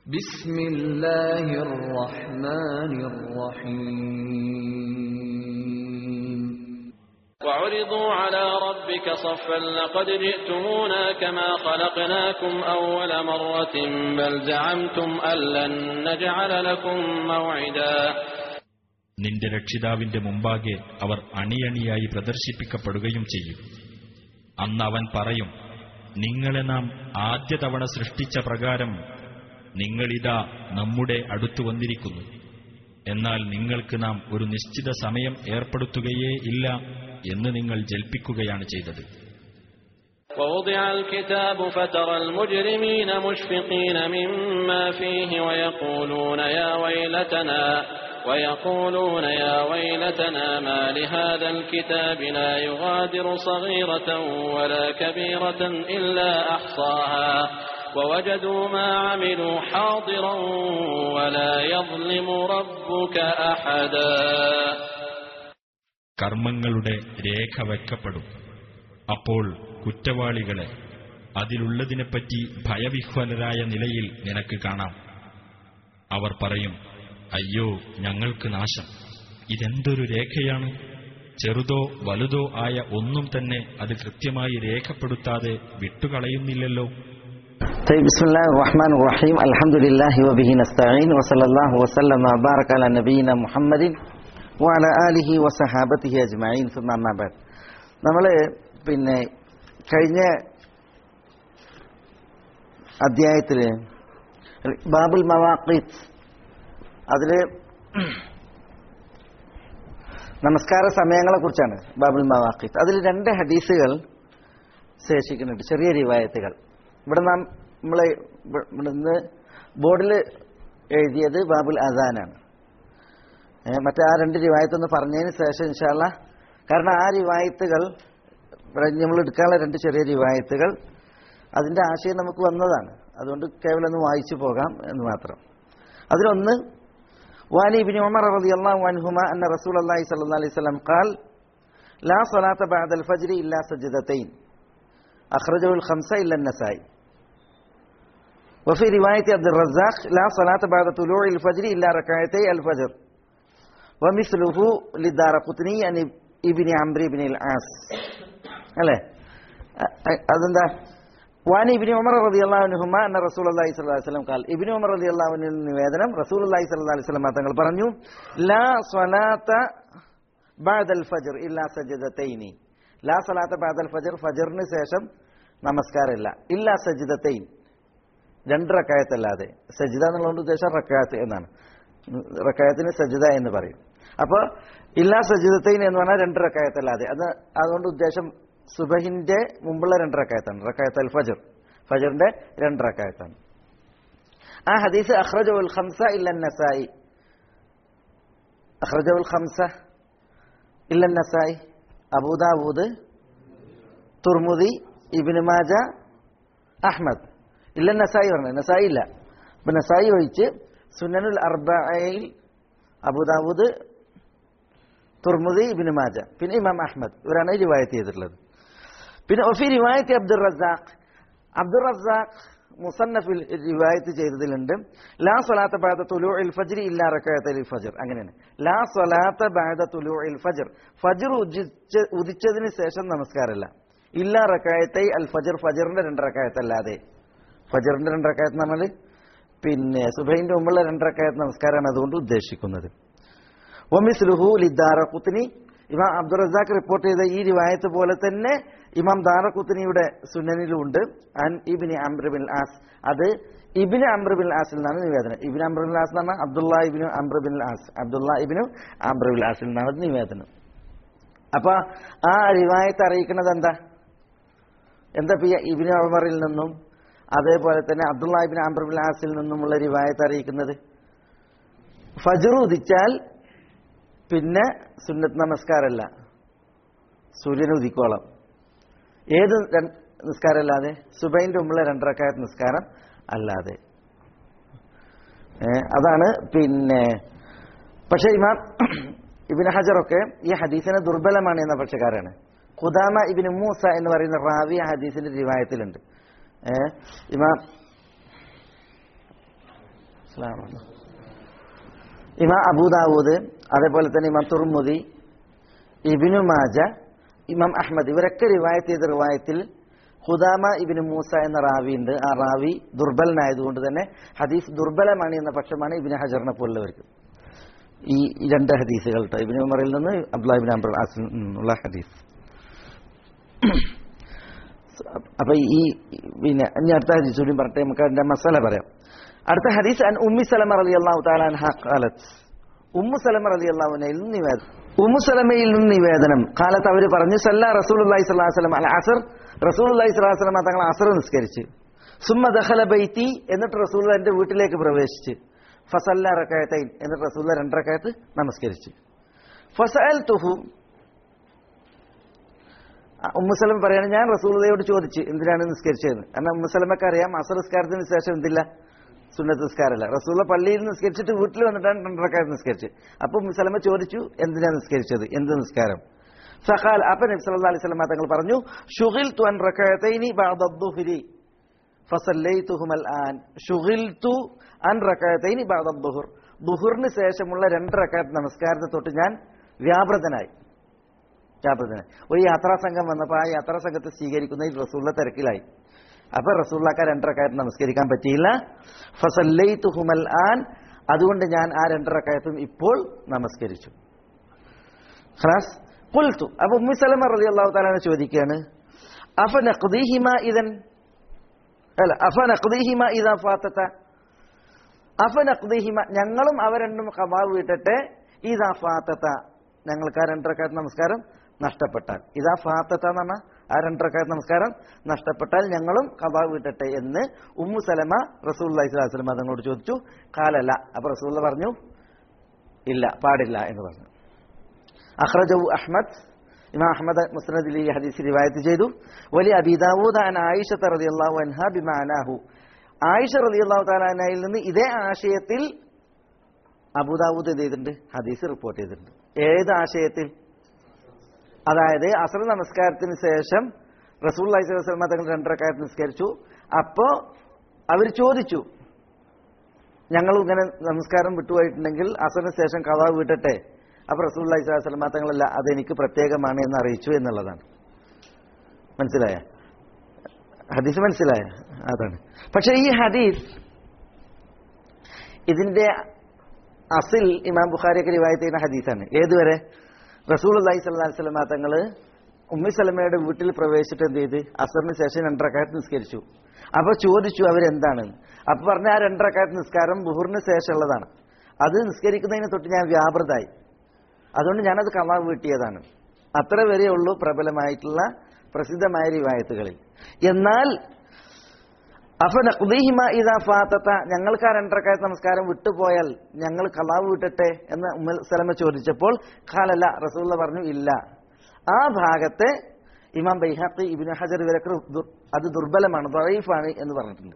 بسم الله الرحمن الرحيم وعرضوا على ربك صفا لقد جئتمونا كما خلقناكم أول مرة بل زعمتم أن لن نجعل لكم موعدا നിന്റെ രക്ഷിതാവിന്റെ മുമ്പാകെ അവർ അണിയണിയായി പ്രദർശിപ്പിക്കപ്പെടുകയും ചെയ്യും അന്ന് അവൻ പറയും നിങ്ങളെ നാം ആദ്യ തവണ സൃഷ്ടിച്ച പ്രകാരം നിങ്ങളിതാ നമ്മുടെ അടുത്തു വന്നിരിക്കുന്നു എന്നാൽ നിങ്ങൾക്ക് നാം ഒരു നിശ്ചിത സമയം ഏർപ്പെടുത്തുകയേ ഇല്ല എന്ന് നിങ്ങൾ ജൽപ്പിക്കുകയാണ് ചെയ്തത് ووضع الكتاب فترى المجرمين مشفقين مما فيه ويقولون يا ويلتنا ويقولون يا ويلتنا ما لهذا الكتاب لا يغادر صغيرة ولا كبيرة إلا أحصاها ووجدوا ما عملوا حاضرا ولا يظلم ربك أحدا കർമ്മങ്ങളുടെ രേഖ വയ്ക്കപ്പെടും അപ്പോൾ കുറ്റവാളികളെ അതിലുള്ളതിനെപ്പറ്റി ഭയവിഹ്വലരായ നിലയിൽ നിനക്ക് കാണാം അവർ പറയും അയ്യോ ഞങ്ങൾക്ക് നാശം ഇതെന്തൊരു രേഖയാണ് ചെറുതോ വലുതോ ആയ ഒന്നും തന്നെ അത് കൃത്യമായി രേഖപ്പെടുത്താതെ വിട്ടുകളയുന്നില്ലല്ലോ طيب بسم الله الرحمن الرحيم الحمد لله وبه نستعين وصلى الله وسلم وبارك على نبينا محمد وعلى آله وصحابته أجمعين ثم أما بعد നമ്മൾ പിന്നെ കഴിഞ്ഞ അധ്യായത്തിൽ ബാബുൽ മവാഖീത്ത് അതിൽ നമസ്കാര സമയങ്ങളെ കുറിച്ചാണ് ബാബുൽ മവാഖീത്ത് അതിൽ രണ്ട് ഹദീസുകൾ ശേഷിക്കുന്നുണ്ട് ചെറിയ റിവായത്തുകൾ ഇവിടെ നാം നമ്മളെ ഇവിടുന്ന് ബോർഡിൽ എഴുതിയത് ബാബുൽ അസാനാണ് മറ്റേ ആ രണ്ട് റിവായത്തൊന്ന് പറഞ്ഞതിന് ശേഷം ഇൻഷാല്ല കാരണം ആ റിവായത്തുകൾ നമ്മൾ എടുക്കാനുള്ള രണ്ട് ചെറിയ റിവായത്തുകൾ അതിന്റെ ആശയം നമുക്ക് വന്നതാണ് അതുകൊണ്ട് കേവലം ഒന്ന് വായിച്ചു പോകാം എന്ന് മാത്രം അതിലൊന്ന് വാനി ഇബിൻ ഉമർ റളിയല്ലാഹു അൻഹുമ അന്ന റസൂലുള്ളാഹി സ്വല്ലല്ലാഹി അലൈഹി വസല്ലം ഖാൽ ലാ സ്വലാത്ത ബഅദൽ ഫജ്രി ഇല്ലാ സജ്ദതൈൻ أخرجه الخمسة إلا النسائي وفي رواية عبد الرزاق لا صلاة بعد طلوع الفجر إلا ركعتي الفجر ومثله للدار قطني عن ابن عمرو بن العاص അല്ലേ അതെന്താ വാനി ഇബിനി ഉമർ റതി അള്ളാഹുനുഹുമ എന്ന റസൂൽ അള്ളാഹി സ്വല്ലി വസ്ലം കാൽ ഇബിനി ഉമർ റതി അള്ളാഹുവിന് നിവേദനം റസൂൽ അള്ളാഹി സ്വല്ലി അലൈഹി സ്വലം തങ്ങൾ പറഞ്ഞു ലാ സ്വലാത്ത ബാദൽ ഫജർ ഇല്ലാ സജദത്തൈനി ലാ സലാത്ത ബാദൽ ഫജർ ഫജറിന് ശേഷം നമസ്കാരമില്ല ഇല്ല സജിദത്തൈൻ രണ്ട് റക്കായത്തല്ലാതെ സജിദ എന്നുള്ളതുകൊണ്ട് ഉദ്ദേശം റക്കായത്ത് എന്നാണ് റക്കായത്തിന് സജിദ എന്ന് പറയും അപ്പോൾ ഇല്ലാ സജിദത്തൈൻ എന്ന് പറഞ്ഞാൽ രണ്ട് റക്കായത്തല്ലാതെ അത് അതുകൊണ്ട് ഉദ്ദേശം സുബഹിന്റെ മുമ്പുള്ള രണ്ട് റക്കായത്താണ് റക്കായത്ത് അൽ ഫജർ ഫജറിന്റെ രണ്ട് റക്കായത്താണ് ആ ഹദീസ് അഖ്റജുൽ ഖംസ ഇല്ല നസായി അഖ്റജുൽ ഖംസ ഇല്ല Nasai Abu Dawud Tirmidhi Ibn Majah Ahmad ഇല്ല നസായി പറഞ്ഞു നസായി ഇല്ല ഇപ്പൊ നസായി ഒഴിച്ച് സുനനുൽ അർബയിൽ അബൂദാവൂദ് തുർമുദി ഇബിന് മാജ പിന്നെ ഇമാം അഹ്മദ് ഇവരാണ് റിവായത്ത് ചെയ്തിട്ടുള്ളത് പിന്നെ ഒഫി റിവായത്ത് അബ്ദുൾ റസാഖ് അബ്ദുൾ റസാഖ് മുസന്നഫിൽ റിവായത്ത് ചെയ്തതിലുണ്ട് ലാ സ്വലാത്ത ബാദ തുലു ഇൽ ഫജ്രി ഇല്ലാ റക്കായത്ത് അൽ ഫജർ അങ്ങനെയാണ് ലാ സ്വലാത്ത ബാദ തുലു ഇൽ ഫജർ ഫജർ ഉദിച്ചതിന് ശേഷം നമസ്കാരമല്ല ഇല്ലാ റക്കായത്തെ അൽ ഫജർ ഫജറിന്റെ രണ്ട് റക്കായത്തല്ലാതെ ഫജറിന്റെ രണ്ട് റക്കായത്ത് എന്ന് പറഞ്ഞാൽ പിന്നെ സുബൈന്റെ മുമ്പുള്ള രണ്ട് റക്കായത്ത് നമസ്കാരമാണ് അതുകൊണ്ട് ഉദ്ദേശിക്കുന്നത് ഒമിസ്ലുഹു ലിദ്ദാറ കുത്തിനി ഇമാം അബ്ദുൾ റസാഖ് റിപ്പോർട്ട് ചെയ്ത ഈ റിവായത്ത് പോലെ തന്നെ ഇമാം ദാറഖുത്തിനിയുടെ സുനനിലുണ്ട് അൻ ഇബിന് അംബ്രബിൻ ആസ് അത് ഇബിന് അംബ്രബിൻ ആസിൽ നിന്നാണ് നിവേദനം ഇബിന് അംബ്രബിൻ ആസ് എന്ന് പറഞ്ഞാൽ അബ്ദുള്ള ഇബിന് അംബ്രബിൻ ആസ് അബ്ദുള്ള ഇബിനു അംബ്രബിൻ ആസിൽ നിന്നാണ് അത് നിവേദനം അപ്പൊ ആ റിവായത്ത് അറിയിക്കുന്നത് എന്താ എന്താ ഇബിന് അമറിൽ നിന്നും അതേപോലെ തന്നെ അബ്ദുള്ള ഇബിൻ അംബ്രബിൻ ആസിൽ നിന്നുമുള്ള റിവായത്ത് അറിയിക്കുന്നത് ഫജർ ഉദിച്ചാൽ പിന്നെ സുന്നത്ത് നമസ്കാരമല്ല സൂര്യൻ ഉദിക്കോളം ഏത് നിസ്കാരമല്ലാതെ സുബൈന്റെ മുമ്പുള്ള രണ്ടരക്കായത്ത് നിസ്കാരം അല്ലാതെ അതാണ് പിന്നെ പക്ഷേ ഇമാം ഇബിൻ ഹജറൊക്കെ ഈ ഹദീസിനെ ദുർബലമാണ് എന്ന പക്ഷക്കാരാണ് ഖുദാമ ഇബിൻ മൂസ എന്ന് പറയുന്ന റാവി ഹദീസിന്റെ റിവായത്തിലുണ്ട് ഇമാം അസ്സലാമു അലൈക്കും. ഇമാം അബൂദാവൂദ് അതേപോലെ തന്നെ ഇമാം തുർമുദി ഇബിനു മാജ ഇമാം അഹ്മദ് ഇവരൊക്കെ റിവായത്ത് ചെയ്ത റിവായത്തിൽ ഹുദാമ ഇബിന് മൂസ എന്ന റാവി ഉണ്ട് ആ റാവി ദുർബലനായതുകൊണ്ട് തന്നെ ഹദീസ് ദുർബലമാണ് എന്ന പക്ഷമാണ് ഇബിന് ഹജറിനെ പോലുള്ളവർക്ക് ഈ ഈ രണ്ട് ഹദീസുകൾ കേട്ടോ ഇബിന് ഉമറിൽ നിന്ന് അബ്ദുല്ലാഹിബിൻ അബ്ദുൽ ആസിൽ നിന്നുള്ള ഹദീസ് അപ്പൊ ഈ പിന്നെ ഇനി അടുത്ത ഹദീസ് കൂടി പറഞ്ഞിട്ട് നമുക്ക് അതിന്റെ മസാല പറയാം അടുത്ത ഹദീസ് അൻ ഉമ്മി സലമ റലി അള്ളാഹു താലാൻഹ ഖാലത്ത് ഉമ്മു സലമ റലി അള്ളാഹുനയിൽ നിന്ന് നിവേദനം ഉമ്മു സലമയിൽ നിന്ന് നിവേദനം കാലത്ത് അവർ പറഞ്ഞു സല്ല റസൂൽ അള്ളാഹി സ്വലാഹു വസ്ലം അൽ അസർ റസൂൽ അള്ളാഹി സ്വലാഹു വസ്ലം തങ്ങൾ അസർ നിസ്കരിച്ച് സുമ്മ ദഖല ബൈത്തി എന്നിട്ട് റസൂൽ എന്റെ വീട്ടിലേക്ക് പ്രവേശിച്ച് ഫസല്ല റക്കായത്തൈൻ എന്നിട്ട് റസൂൽ രണ്ടരക്കായത്ത് നമസ്കരിച്ച് ഫസൽ തുഹു ഉമ്മുസലം പറയാണ് ഞാൻ റസൂലയോട് ചോദിച്ചു എന്തിനാണ് നിസ്കരിച്ചതെന്ന് കാരണം ഉമ്മുസലമൊക്കെ അറിയാം അസർ നിസ്കാരത്തിന് ശേഷം എന്തില്ല സുന്നത്ത് നിസ്കാരമല്ല റസൂല പള്ളിയിൽ നിസ്കരിച്ചിട്ട് വീട്ടിൽ വന്നിട്ടാണ് രണ്ടരക്കാലത്ത് നിസ്കരിച്ച് അപ്പൊ ഉമ്മുസലമ ചോദിച്ചു എന്തിനാ നിസ്കരിച്ചത് എന്ത് നിസ്കാരം സഹാൽ അപ്പൊ നബി സല്ലല്ലാഹു അലൈഹി വസല്ലം തങ്ങൾ പറഞ്ഞു ഷുഗിൽതു അൻ റകഅതൈനി ബഅദ അദ്ദുഹരി ഫസല്ലൈതുഹുമൽ ആൻ ഷുഗിൽതു അൻ റകഅതൈനി ബഅദ അദ്ദുഹർ ദുഹറിന് ശേഷമുള്ള രണ്ട് റകഅത്ത് നമസ്കാരത്തെ തൊട്ട് ഞാൻ വ്യാപൃതനായി വ്യാപൃതനായി ഒരു യാത്രാ സംഘം വന്നപ്പോൾ ആ യാത്രാ സംഘത്തെ സ്വീകരിക്കുന്നതിൽ റസൂള്ള തിരക്കിലായി അപ്പൊ റസൂള്ളക്ക് ആ രണ്ടരക്കായത്ത് നമസ്കരിക്കാൻ പറ്റിയില്ല ഫസല്ലൈതുഹുമൽ ആൻ അതുകൊണ്ട് ഞാൻ ആ രണ്ടരക്കായത്തും ഇപ്പോൾ നമസ്കരിച്ചു ഖലാസ് പുൽത്തു അപ്പൊ ഉമ്മി സലമ റളി അള്ളാഹു താലാനെ ചോദിക്കുകയാണ് അഫ നഖ്ദീഹിമ ഇദൻ അല്ല അഫ നഖ്ദീഹിമ ഇദാ ഫാത്തത അഫ നഖ്ദീഹിമ ഞങ്ങളും അവ രണ്ടും ഖബാ വീട്ടട്ടെ ഇദാ ഫാത്തത ഞങ്ങൾക്ക് ആ രണ്ടരക്കായത്ത് നമസ്കാരം നഷ്ടപ്പെട്ടാൽ ഇതാ ഫാത്തത്ത എന്ന് പറഞ്ഞാൽ ആ രണ്ടരക്കായത്ത് നമസ്കാരം നഷ്ടപ്പെട്ടാൽ ഞങ്ങളും ഖബാ വീട്ടട്ടെ എന്ന് ഉമ്മു സലമ റസൂൽ അലൈഹി സ്വലാസ്ലം തങ്ങളോട് ചോദിച്ചു കാലല്ല അപ്പൊ റസൂൽ പറഞ്ഞു ഇല്ല പാടില്ല എന്ന് പറഞ്ഞു അഖ്റജു അഹ്മദ് ഇമാം അഹമ്മദ് മുസ്നദിൽ ഈ ഹദീസ് റിവായത്ത് ചെയ്തു വലിയ അബിദാവൂദ് അൻ ആയിഷ റളിയല്ലാഹു അൻഹ ബിമാനാഹു ആയിഷ റളിയല്ലാഹു തആലയിൽ നിന്ന് ഇതേ ആശയത്തിൽ അബൂദാവൂദ് എന്ത് ചെയ്തിട്ടുണ്ട് ഹദീസ് റിപ്പോർട്ട് ചെയ്തിട്ടുണ്ട് ഏത് ആശയത്തിൽ അതായത് അസർ നമസ്കാരത്തിന് ശേഷം റസൂൽ അലൈഹി വസല്ലം തങ്ങൾ രണ്ടരക്കാലത്ത് നിസ്കരിച്ചു അപ്പോ അവർ ചോദിച്ചു ഞങ്ങൾ ഇങ്ങനെ നമസ്കാരം വിട്ടുപോയിട്ടുണ്ടെങ്കിൽ അസറിന് ശേഷം കഥ വിട്ടട്ടെ അപ്പൊ റസൂൽ അലൈഹി വസല്ലം തങ്ങളല്ല അതെനിക്ക് പ്രത്യേകമാണ് എന്ന് അറിയിച്ചു എന്നുള്ളതാണ് മനസ്സിലായ ഹദീസ് മനസ്സിലായ അതാണ് പക്ഷെ ഈ ഹദീസ് ഇതിന്റെ അസിൽ ഇമാം ബുഖാരിയൊക്കെ റിവായത്ത് ചെയ്യുന്ന ഹദീസാണ് ഏതുവരെ റസൂൽ അള്ളഹി സ്വല്ലി സ്വലമ തങ്ങള് ഉമ്മി സലമയുടെ വീട്ടിൽ പ്രവേശിച്ചിട്ട് എന്ത് ചെയ്ത് അസറിന് ശേഷം രണ്ടരക്കാലത്ത് നിസ്കരിച്ചു അപ്പൊ ചോദിച്ചു അവരെന്താണെന്ന് അപ്പൊ പറഞ്ഞ ആ രണ്ടരക്കാലത്ത് നിസ്കാരം ബുഹറിന് ശേഷമുള്ളതാണ് അത് നിസ്കരിക്കുന്നതിന് തൊട്ട് ഞാൻ വ്യാപൃതായി അതുകൊണ്ട് ഞാനത് കമാ വീട്ടിയതാണ് അത്ര വരെ ഉള്ളൂ പ്രബലമായിട്ടുള്ള പ്രസിദ്ധമായ റിവായത്തുകളിൽ എന്നാൽ അഫനഖ്ദീഹിമ ഇദാ ഫാത്തത്ത ഞങ്ങൾക്ക് ആ രണ്ടരക്കാലത്ത് നമസ്കാരം വിട്ടുപോയാൽ ഞങ്ങൾ കലാവ് വിട്ടട്ടെ എന്ന് ഉമ്മൽ സലമ ചോദിച്ചപ്പോൾ ഖാലല്ല റസൂള്ള പറഞ്ഞു ഇല്ല ആ ഭാഗത്തെ ഇമാം ബൈഹാഖി ഇബിന് ഹജർ ഇവരൊക്കെ ദുർ- അത് ദുർബലമാണ് ദറീഫാണ് എന്ന് പറഞ്ഞിട്ടുണ്ട്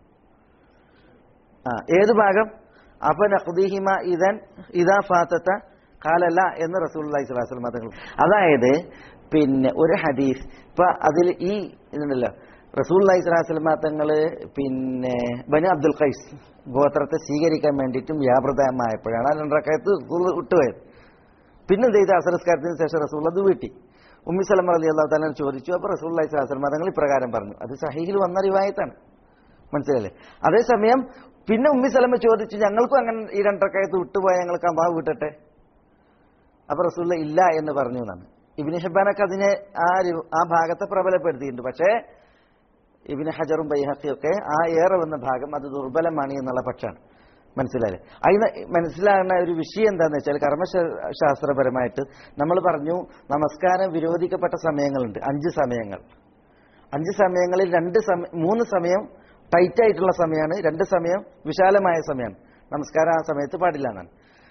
ആ ഏത് ഭാഗം അഫനഖ്ദീഹിമ ഇദൻ ഇദാ ഫാത്തത്ത ഖാലല്ല എന്ന് റസൂൽ അലൈഹി സ്വലാസ്ലം തങ്ങൾ അതായത് പിന്നെ ഒരു ഹദീസ് ഇപ്പൊ അതിൽ ഈ ഇതുണ്ടല്ലോ റസൂൽ അലൈഹി സ്വലാസ്ലമ തങ്ങള് പിന്നെ ബനു അബ്ദുൽ ഖൈസ് ഗോത്രത്തെ സ്വീകരിക്കാൻ വേണ്ടിയിട്ടും വ്യാപൃതമായപ്പോഴാണ് ആ രണ്ടരക്കാലത്ത് റസൂൽ വിട്ടുപോയത് പിന്നെ എന്ത് ചെയ്ത് അസറസ്കാരത്തിന് ശേഷം റസൂൽ അത് വീട്ടി ഉമ്മി സലം അലി അള്ളാഹു താലാൻ ചോദിച്ചു അപ്പോൾ റസൂൽ അലൈഹി സ്വലാസ്ലമ തങ്ങൾ ഇപ്രകാരം പറഞ്ഞു അത് സഹീഹിൽ വന്ന റിവായത്താണ് മനസ്സിലല്ലേ അതേസമയം പിന്നെ ഉമ്മി സലമ ചോദിച്ചു ഞങ്ങൾക്കും അങ്ങനെ ഈ രണ്ടരക്കായത്ത് വിട്ടുപോയാൽ ഞങ്ങൾക്ക് അമ്മാവ് വിട്ടട്ടെ അപ്പൊ റസൂല്ല ഇല്ല എന്ന് പറഞ്ഞു എന്നാണ് ഇബിന് ഹിബാനൊക്കെ അതിനെ ആ രി- ആ ഭാഗത്തെ പ്രബലപ്പെടുത്തിയിട്ടുണ്ട് പക്ഷേ ഇബിന് ഹജറും ബൈഹക്കിയും ഒക്കെ ആ ഏറെ വന്ന ഭാഗം അത് ദുർബലമാണ് എന്നുള്ള പക്ഷമാണ് മനസ്സിലായില്ലേ അതിന് മനസ്സിലാകുന്ന ഒരു വിഷയം എന്താണെന്ന് വെച്ചാൽ കർമ്മശാസ്ത്രപരമായിട്ട് നമ്മൾ പറഞ്ഞു നമസ്കാരം വിരോധിക്കപ്പെട്ട സമയങ്ങളുണ്ട് അഞ്ച് സമയങ്ങൾ അഞ്ച് സമയങ്ങളിൽ രണ്ട് സമയം മൂന്ന് സമയം ടൈറ്റ് ആയിട്ടുള്ള സമയമാണ് രണ്ട് സമയം വിശാലമായ സമയമാണ് നമസ്കാരം ആ സമയത്ത് പാടില്ല എന്നാണ്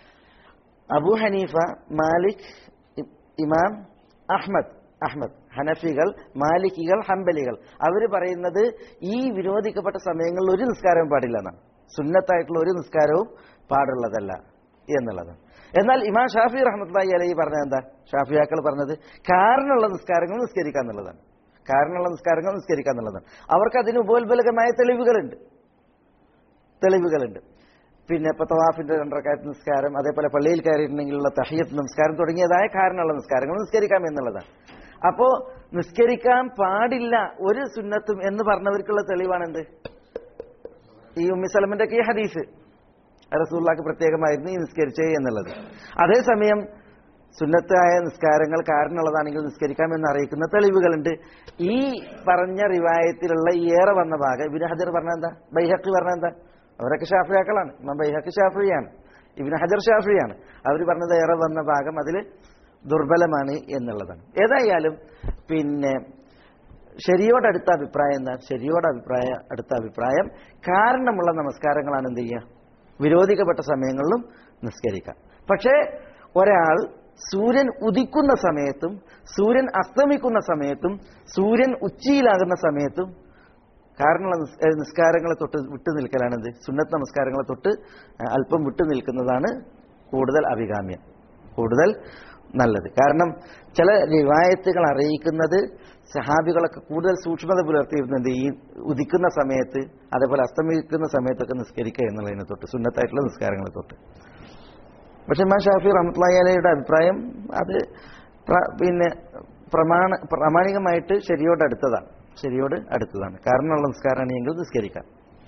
അബു ഹനീഫ മാലിക് ഇ- ഇമാം അഹ്മദ് അഹ്മദ് ഹനഫികൾ മാലിക്കികൾ ഹംബലികൾ അവർ പറയുന്നത് ഈ വിരോധിക്കപ്പെട്ട സമയങ്ങളിൽ ഒരു നിസ്കാരവും പാടില്ല എന്നാണ് സുന്നത്തായിട്ടുള്ള ഒരു നിസ്കാരവും പാടുള്ളതല്ല എന്നുള്ളതാണ് എന്നാൽ ഇമാം ഷാഫി റഹ്മത്തുള്ളി അലൈഹി പറഞ്ഞത് എന്താ ഷാഫിയാക്കൾ പറഞ്ഞത് കാരണമുള്ള നിസ്കാരങ്ങൾ നിസ്കരിക്കുക എന്നുള്ളതാണ് കാരണമുള്ള നിസ്കാരങ്ങൾ നിസ്കരിക്കുക എന്നുള്ളതാണ് അവർക്ക് അതിന് ഉപോത്ബലകമായ തെളിവുകളുണ്ട് തെളിവുകളുണ്ട് പിന്നെ ഇപ്പൊ തവാഫിന്റെ രണ്ടരക്കാലത്ത് നിസ്കാരം അതേപോലെ പള്ളിയിൽ കയറിയിട്ടുണ്ടെങ്കിലുള്ള തഹിയത്ത് നമസ്കാരം തുടങ്ങിയതായ കാരണമുള്ള നിസ്കാരങ്ങൾ നിസ്കരിക്കാം എന്നുള്ളതാണ് അപ്പോ നിസ്കരിക്കാൻ പാടില്ല ഒരു സുന്നത്തും എന്ന് പറഞ്ഞവർക്കുള്ള തെളിവാണെന്ത് ഈ ഉമ്മിസലമിന്റെ ഒക്കെ ഈ ഹദീസ് റസൂള്ളാക്ക് പ്രത്യേകമായിരുന്നു ഈ നിസ്കരിച്ചേ എന്നുള്ളത് അതേസമയം സുന്നത്തായ നിസ്കാരങ്ങൾ കാരണമുള്ളതാണെങ്കിൽ നിസ്കരിക്കാമെന്ന് അറിയിക്കുന്ന തെളിവുകളുണ്ട് ഈ പറഞ്ഞ റിവായത്തിലുള്ള ഈ ഏറെ വന്ന ഭാഗം ഇബിന് ഹജർ പറഞ്ഞ എന്താ ബൈഹക്ക് പറഞ്ഞ എന്താ അവരൊക്കെ ഷാഫിയാക്കളാണ് ഇമാം ബൈഹക്ക് ഷാഫിയാണ് ഇബിന് ഹജർ ഷാഫിയാണ് അവർ പറഞ്ഞത് ഏറെ വന്ന ഭാഗം അതിൽ ദുർബലമാണ് എന്നുള്ളതാണ് ഏതായാലും പിന്നെ ശരിയോട് അടുത്ത അഭിപ്രായം എന്താ ശരിയോട് അഭിപ്രായ അടുത്ത അഭിപ്രായം കാരണമുള്ള നമസ്കാരങ്ങളാണ് എന്ത് ചെയ്യുക വിരോധിക്കപ്പെട്ട സമയങ്ങളിലും നിസ്കരിക്കാം പക്ഷേ ഒരാൾ സൂര്യൻ ഉദിക്കുന്ന സമയത്തും സൂര്യൻ അസ്തമിക്കുന്ന സമയത്തും സൂര്യൻ ഉച്ചിയിലാകുന്ന സമയത്തും കാരണമുള്ള നിസ്- ഏഹ് നിസ്കാരങ്ങളെ തൊട്ട് വിട്ടു നിൽക്കലാണെന്ത് സുന്നത്ത് നമസ്കാരങ്ങളെ തൊട്ട് അല്പം വിട്ടു നിൽക്കുന്നതാണ് കൂടുതൽ അഭികാമ്യം കൂടുതൽ നല്ലത് കാരണം ചില റിവായത്തുകൾ അറിയിക്കുന്നത് സഹാബികളൊക്കെ കൂടുതൽ സൂക്ഷ്മത പുലർത്തിയിരുന്നത് ഈ ഉദിക്കുന്ന സമയത്ത് അതേപോലെ അസ്തമിക്കുന്ന സമയത്തൊക്കെ നിസ്കരിക്കുക എന്നുള്ളതിനെ തൊട്ട് സുന്നത്തായിട്ടുള്ള നിസ്കാരങ്ങളെ തൊട്ട് പക്ഷെ ഇമാം ഷാഫി റഹ്മത്തുള്ളയുടെ അഭിപ്രായം അത് പ്ര- പിന്നെ പ്രമാണ പ്രാമാണികമായിട്ട് ശരിയോട് അടുത്തതാണ് ശരിയോട് അടുത്തതാണ് കാരണമുള്ള നിസ്കാരമാണ് എങ്കിൽ നിസ്കരിക്കാം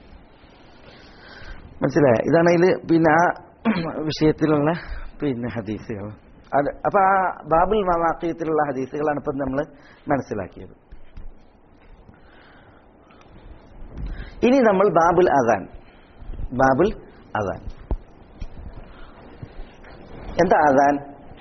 മനസ്സിലായ ഇതാണ് ഇതിൽ പിന്നെ ആ വിഷയത്തിലുള്ള പിന്നെ ഹദീസുകൾ അത് അപ്പൊ ആ ബാബുൽ മവാക്കിയത്തിലുള്ള ഹദീസുകളാണ് ഇപ്പം നമ്മൾ മനസ്സിലാക്കിയത് ഇനി നമ്മൾ ബാബുൽ അദാൻ ബാബുൽ അദാൻ എന്താ അദാൻ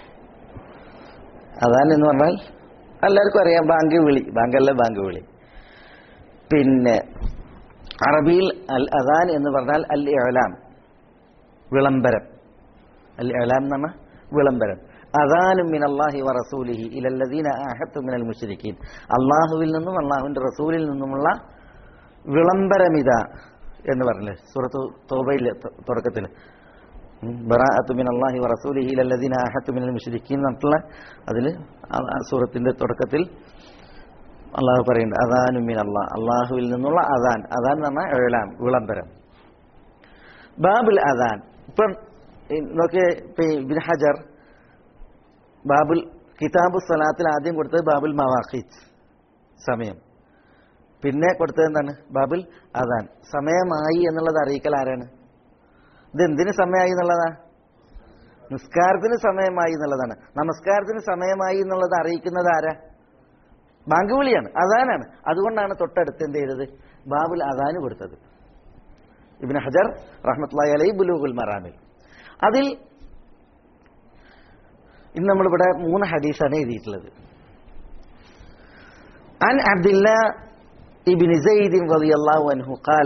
അദാൻ എന്ന് പറഞ്ഞാൽ എല്ലാവർക്കും അറിയാം ബാങ്ക് വിളി ബാങ്കല്ല ബാങ്ക് വിളി പിന്നെ അറബിയിൽ അൽ അദാൻ എന്ന് പറഞ്ഞാൽ അൽ ഇഅലാം വിളംബരം അൽ ഇഅലാം എന്ന് പറഞ്ഞാൽ വിളംബരം അദാനും മിൻ അള്ളാഹി വ റസൂലിഹി ഇലല്ലദീന ആഹത്തു മിനൽ മുശ്രിക്കീൻ അള്ളാഹുവിൽ നിന്നും അള്ളാഹുവിന്റെ റസൂലിൽ നിന്നുമുള്ള വിളംബരമിത എന്ന് പറഞ്ഞില്ലേ സൂറത്ത് തോബയിലെ തുടക്കത്തിൽ ബറാഅത്തു മിൻ അള്ളാഹി വ റസൂലിഹി ഇലല്ലദീന ആഹത്തു മിനൽ മുശ്രിക്കീൻ എന്നിട്ടുള്ള അതിൽ സൂറത്തിന്റെ തുടക്കത്തിൽ അള്ളാഹു പറയുന്നുണ്ട് അദാനും മിൻ അള്ളാഹ് അള്ളാഹുവിൽ നിന്നുള്ള അദാൻ അദാൻ എന്ന് പറഞ്ഞാൽ ഏഴാം വിളംബരം ബാബുൽ അദാൻ ഇപ്പം ഈ നോക്കിയേ ഇപ്പം ഈ ഇബ്നു ഹജർ ബാബുൽ കിതാബു സലാത്തിൽ ആദ്യം കൊടുത്തത് ബാബുൽ മവാഖീത്ത് സമയം പിന്നെ കൊടുത്തത് എന്താണ് ബാബുൽ അദാൻ സമയമായി എന്നുള്ളത് അറിയിക്കൽ ആരാണ് ഇത് എന്തിന് സമയമായി എന്നുള്ളതാ നിസ്കാരത്തിന് സമയമായി എന്നുള്ളതാണ് നമസ്കാരത്തിന് സമയമായി എന്നുള്ളത് അറിയിക്കുന്നത് ആരാ ബാങ്ക് വിളിയാണ് അദാനാണ് അതുകൊണ്ടാണ് തൊട്ടടുത്ത് എന്ത് ചെയ്തത് ബാബുൽ അദാന് കൊടുത്തത് ഇബിൻ ഹജർ റഹ്മത്തുള്ളി അലൈ ബുലൂഗുൽ മറാമിൽ അതിൽ ഇന്ന് നമ്മളിവിടെ മൂന്ന് ഹദീസാണ് എഴുതിയിട്ടുള്ളത് عن عبد الله ابن زيد رضي الله عنه قال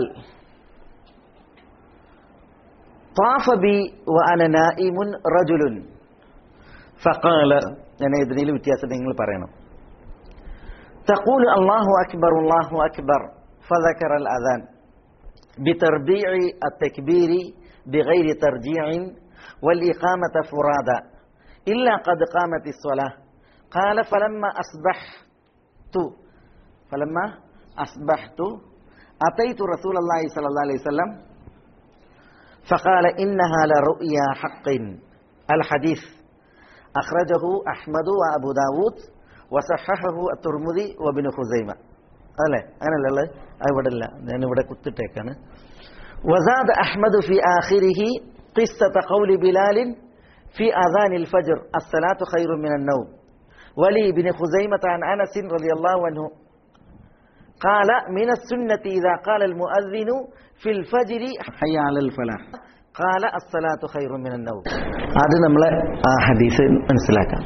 طاف بي وأنا نائم رجل فقال ഞാൻ ഇതിൽ വ്യത്യാസം നിങ്ങൾ പറയണം تقول الله أكبر الله أكبر فذكر الأذان بتربيع التكبير بغير ترجيع والإقامة فرادى إلا قد قامت الصلاة قال فلما أصبحت فلما أصبحت أتيت رسول الله صلى الله عليه وسلم فقال إنها لرؤيا حق الحديث أخرجه أحمد وأبو داود وصححه الترمذي وابن خزيمة അല്ലേ അങ്ങനല്ലല്ലേ ഇവിടെ ഇല്ല ഞാൻ ഇവിടെ കുത്തിട്ടേക്കാണ് وزاد أحمد في آخره قصة قول بلال في أذان الفجر الصلاة خير من النوم ولي بن خزيمة عن أنس رضي الله عنه قال من السنة إذا قال المؤذن في الفجر حي على الفلاح قال الصلاة خير من النوم അത് നമ്മൾ ആ ഹദീസ് മനസ്സിലാക്കാം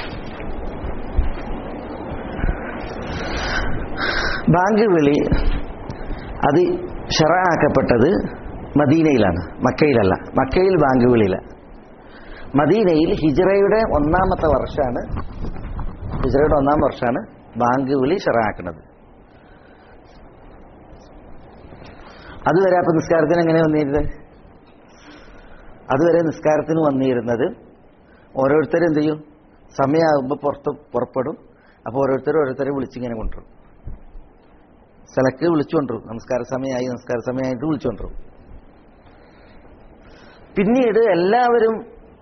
ബാങ്ക് വിളി അത് ഷറാക്കപ്പെട്ടത് മദീനയിലാണ് മക്കയിലല്ല മക്കയിൽ ബാങ്ക് വിളിയില്ല മദീനയിൽ ഹിജറയുടെ ഒന്നാമത്തെ വർഷമാണ് ഹിജറയുടെ ഒന്നാം വർഷമാണ് ബാങ്ക് വിളി ഷറാക്കുന്നത് അതുവരെ അപ്പൊ നിസ്കാരത്തിന് എങ്ങനെ വന്നിരുന്നത് അതുവരെ നിസ്കാരത്തിന് വന്നിരുന്നത് ഓരോരുത്തരും എന്ത് ചെയ്യും സമയമാകുമ്പോൾ പുറത്ത് പുറപ്പെടും അപ്പോൾ ഓരോരുത്തരും ഓരോരുത്തരെ വിളിച്ചിങ്ങനെ കൊണ്ടുവരും സ്ഥലക്ക് വിളിച്ചു കൊണ്ടുവരും നമസ്കാര സമയമായി നമസ്കാര സമയമായിട്ട് വിളിച്ചു കൊണ്ടുവരും പിന്നീട് എല്ലാവരും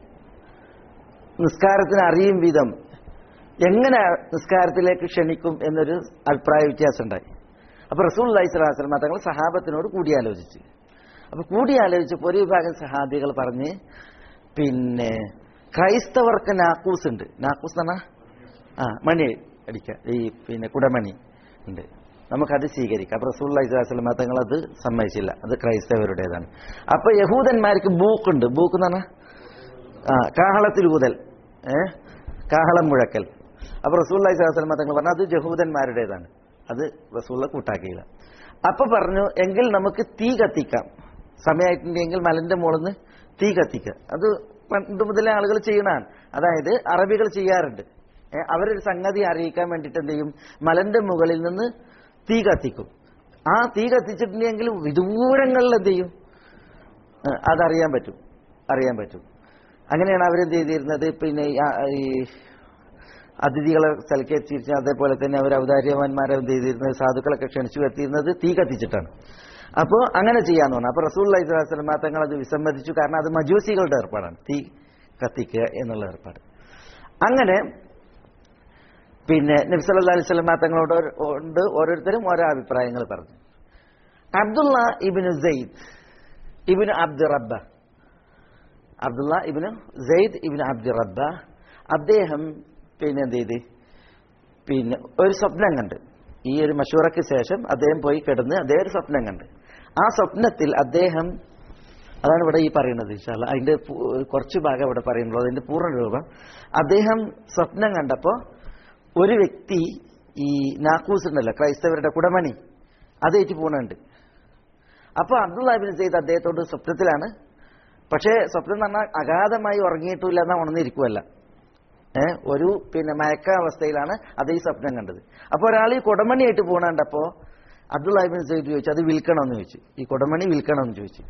നിസ്കാരത്തിന് അറിയും വിധം എങ്ങനെ നിസ്കാരത്തിലേക്ക് ക്ഷണിക്കും എന്നൊരു അഭിപ്രായ വ്യത്യാസം ഉണ്ടായി അപ്പൊ റസൂൽ അലൈഹി സ്വലാസ്ലം തങ്ങൾ സഹാബത്തിനോട് കൂടിയാലോചിച്ച് അപ്പൊ കൂടിയാലോചിച്ചപ്പോൾ ഒരു വിഭാഗം സഹാബികൾ പറഞ്ഞ് പിന്നെ ക്രൈസ്തവർക്ക് നാക്കൂസ് ഉണ്ട് നാക്കൂസ് എന്ന് പറഞ്ഞാൽ ആ മണി അടിക്കുക ഈ പിന്നെ കുടമണി ഉണ്ട് നമുക്കത് സ്വീകരിക്കാം അപ്പൊ റസൂൽ അലൈഹി സ്വലാസ്ലം തങ്ങൾ അത് സമ്മതിച്ചില്ല അത് ക്രൈസ്തവരുടേതാണ് അപ്പൊ യഹൂദന്മാർക്ക് ബൂക്കുണ്ട് ബൂക്ക് എന്ന് പറഞ്ഞാൽ ആ കാഹളത്തിൽ ഊതൽ ഏ കാഹളം മുഴക്കൽ അപ്പൊ റസൂല്ലി സ്വലാസ്ലമ തങ്ങൾ പറഞ്ഞു അത് ജഹൂദന്മാരുടേതാണ് അത് റസൂള്ള കൂട്ടാക്കിയില്ല അപ്പൊ പറഞ്ഞു എങ്കിൽ നമുക്ക് തീ കത്തിക്കാം സമയമായിട്ടുണ്ടെങ്കിൽ മലന്റെ മുകളിൽ നിന്ന് തീ കത്തിക്കുക അത് പണ്ട് മുതലേ ആളുകൾ ചെയ്യണതാണ് അതായത് അറബികൾ ചെയ്യാറുണ്ട് ഏ, അവരൊരു സംഗതി അറിയിക്കാൻ വേണ്ടിയിട്ട് എന്ത് ചെയ്യും മലന്റെ മുകളിൽ നിന്ന് തീ കത്തിക്കും ആ തീ കത്തിച്ചിട്ടുണ്ടെങ്കിൽ വിദൂരങ്ങളിൽ എന്ത് ചെയ്യും ഏ, അതറിയാൻ പറ്റും അറിയാൻ പറ്റും അങ്ങനെയാണ് അവരെന്ത് ചെയ്തിരുന്നത് പിന്നെ ഈ ആ- ഈ അതിഥികളെ സൽക്കരിച്ചിരിച്ച അതേപോലെ തന്നെ അവർ ഔദാര്യവാന്മാരെ എന്ത് ചെയ്തിരുന്നത് സാധുക്കളൊക്കെ ക്ഷണിച്ചു എത്തിയിരുന്നത് തീ കത്തിച്ചിട്ടാണ് അപ്പോൾ അങ്ങനെ ചെയ്യാന്ന് പറഞ്ഞു അപ്പോൾ റസൂൽ അലൈഹി സ്വലാസ്ലം തങ്ങൾ അത് വിസമ്മതിച്ചു കാരണം അത് മജൂസികളുടെ ഏർപ്പാടാണ് തീ കത്തിക്കുക എന്നുള്ള ഏർപ്പാട് അങ്ങനെ പിന്നെ നബ്സല്ലാ അലൈഹി സ്വലം തങ്ങളോട് ഒരു- ഉണ്ട് ഓരോരുത്തരും ഓരോ അഭിപ്രായങ്ങൾ പറഞ്ഞു അബ്ദുള്ള ഇബിന് സെയ്ദ് ഇബിന് അബ്ദു റബ്ബ അബ്ദുള്ള ഇബിന് സെയ്ദ് ഇബിന് അബ്ദു റബ്ബ അദ്ദേഹം പിന്നെ എന്ത് ചെയ്ത് പിന്നെ ഒരു സ്വപ്നം കണ്ട് ഈ ഒരു മഷൂറയ്ക്ക് ശേഷം അദ്ദേഹം പോയി കിടന്ന് അദ്ദേഹം ഒരു സ്വപ്നം കണ്ട് ആ സ്വപ്നത്തിൽ അദ്ദേഹം അതാണ് ഇവിടെ ഈ പറയുന്നത് ഇൻഷാല്ല അതിന്റെ പു- കുറച്ച് ഭാഗം ഇവിടെ പറയുന്നുള്ളൂ അതിന്റെ പൂർണ്ണ രൂപം അദ്ദേഹം സ്വപ്നം കണ്ടപ്പോൾ ഒരു വ്യക്തി ഈ നാക്കൂസ് ഉണ്ടല്ലോ ക്രൈസ്തവരുടെ കുടമണി അതേറ്റ് പോണുണ്ട് അപ്പോൾ അബ്ദുല്ലാബിൻ സെയ്ദ് അദ്ദേഹത്തോട് സ്വപ്നത്തിലാണ് പക്ഷേ സ്വപ്നം എന്ന് പറഞ്ഞാൽ അഗാധമായി ഉറങ്ങിയിട്ടില്ല എന്നാൽ ഉണർന്നിരിക്കുമല്ല ഏ, ഒരു പിന്നെ മയക്കാവസ്ഥയിലാണ് അത് ഈ സ്വപ്നം കണ്ടത് അപ്പോൾ ഒരാൾ ഈ കുടമണിയായിട്ട് പോകണണ്ടപ്പോൾ അബ്ദുല്ലാഹിബിൻ സെയ്ദ് ചോദിച്ചു അത് വിൽക്കണമെന്ന് ചോദിച്ചു ഈ കുടമണി വിൽക്കണമെന്ന് ചോദിച്ചു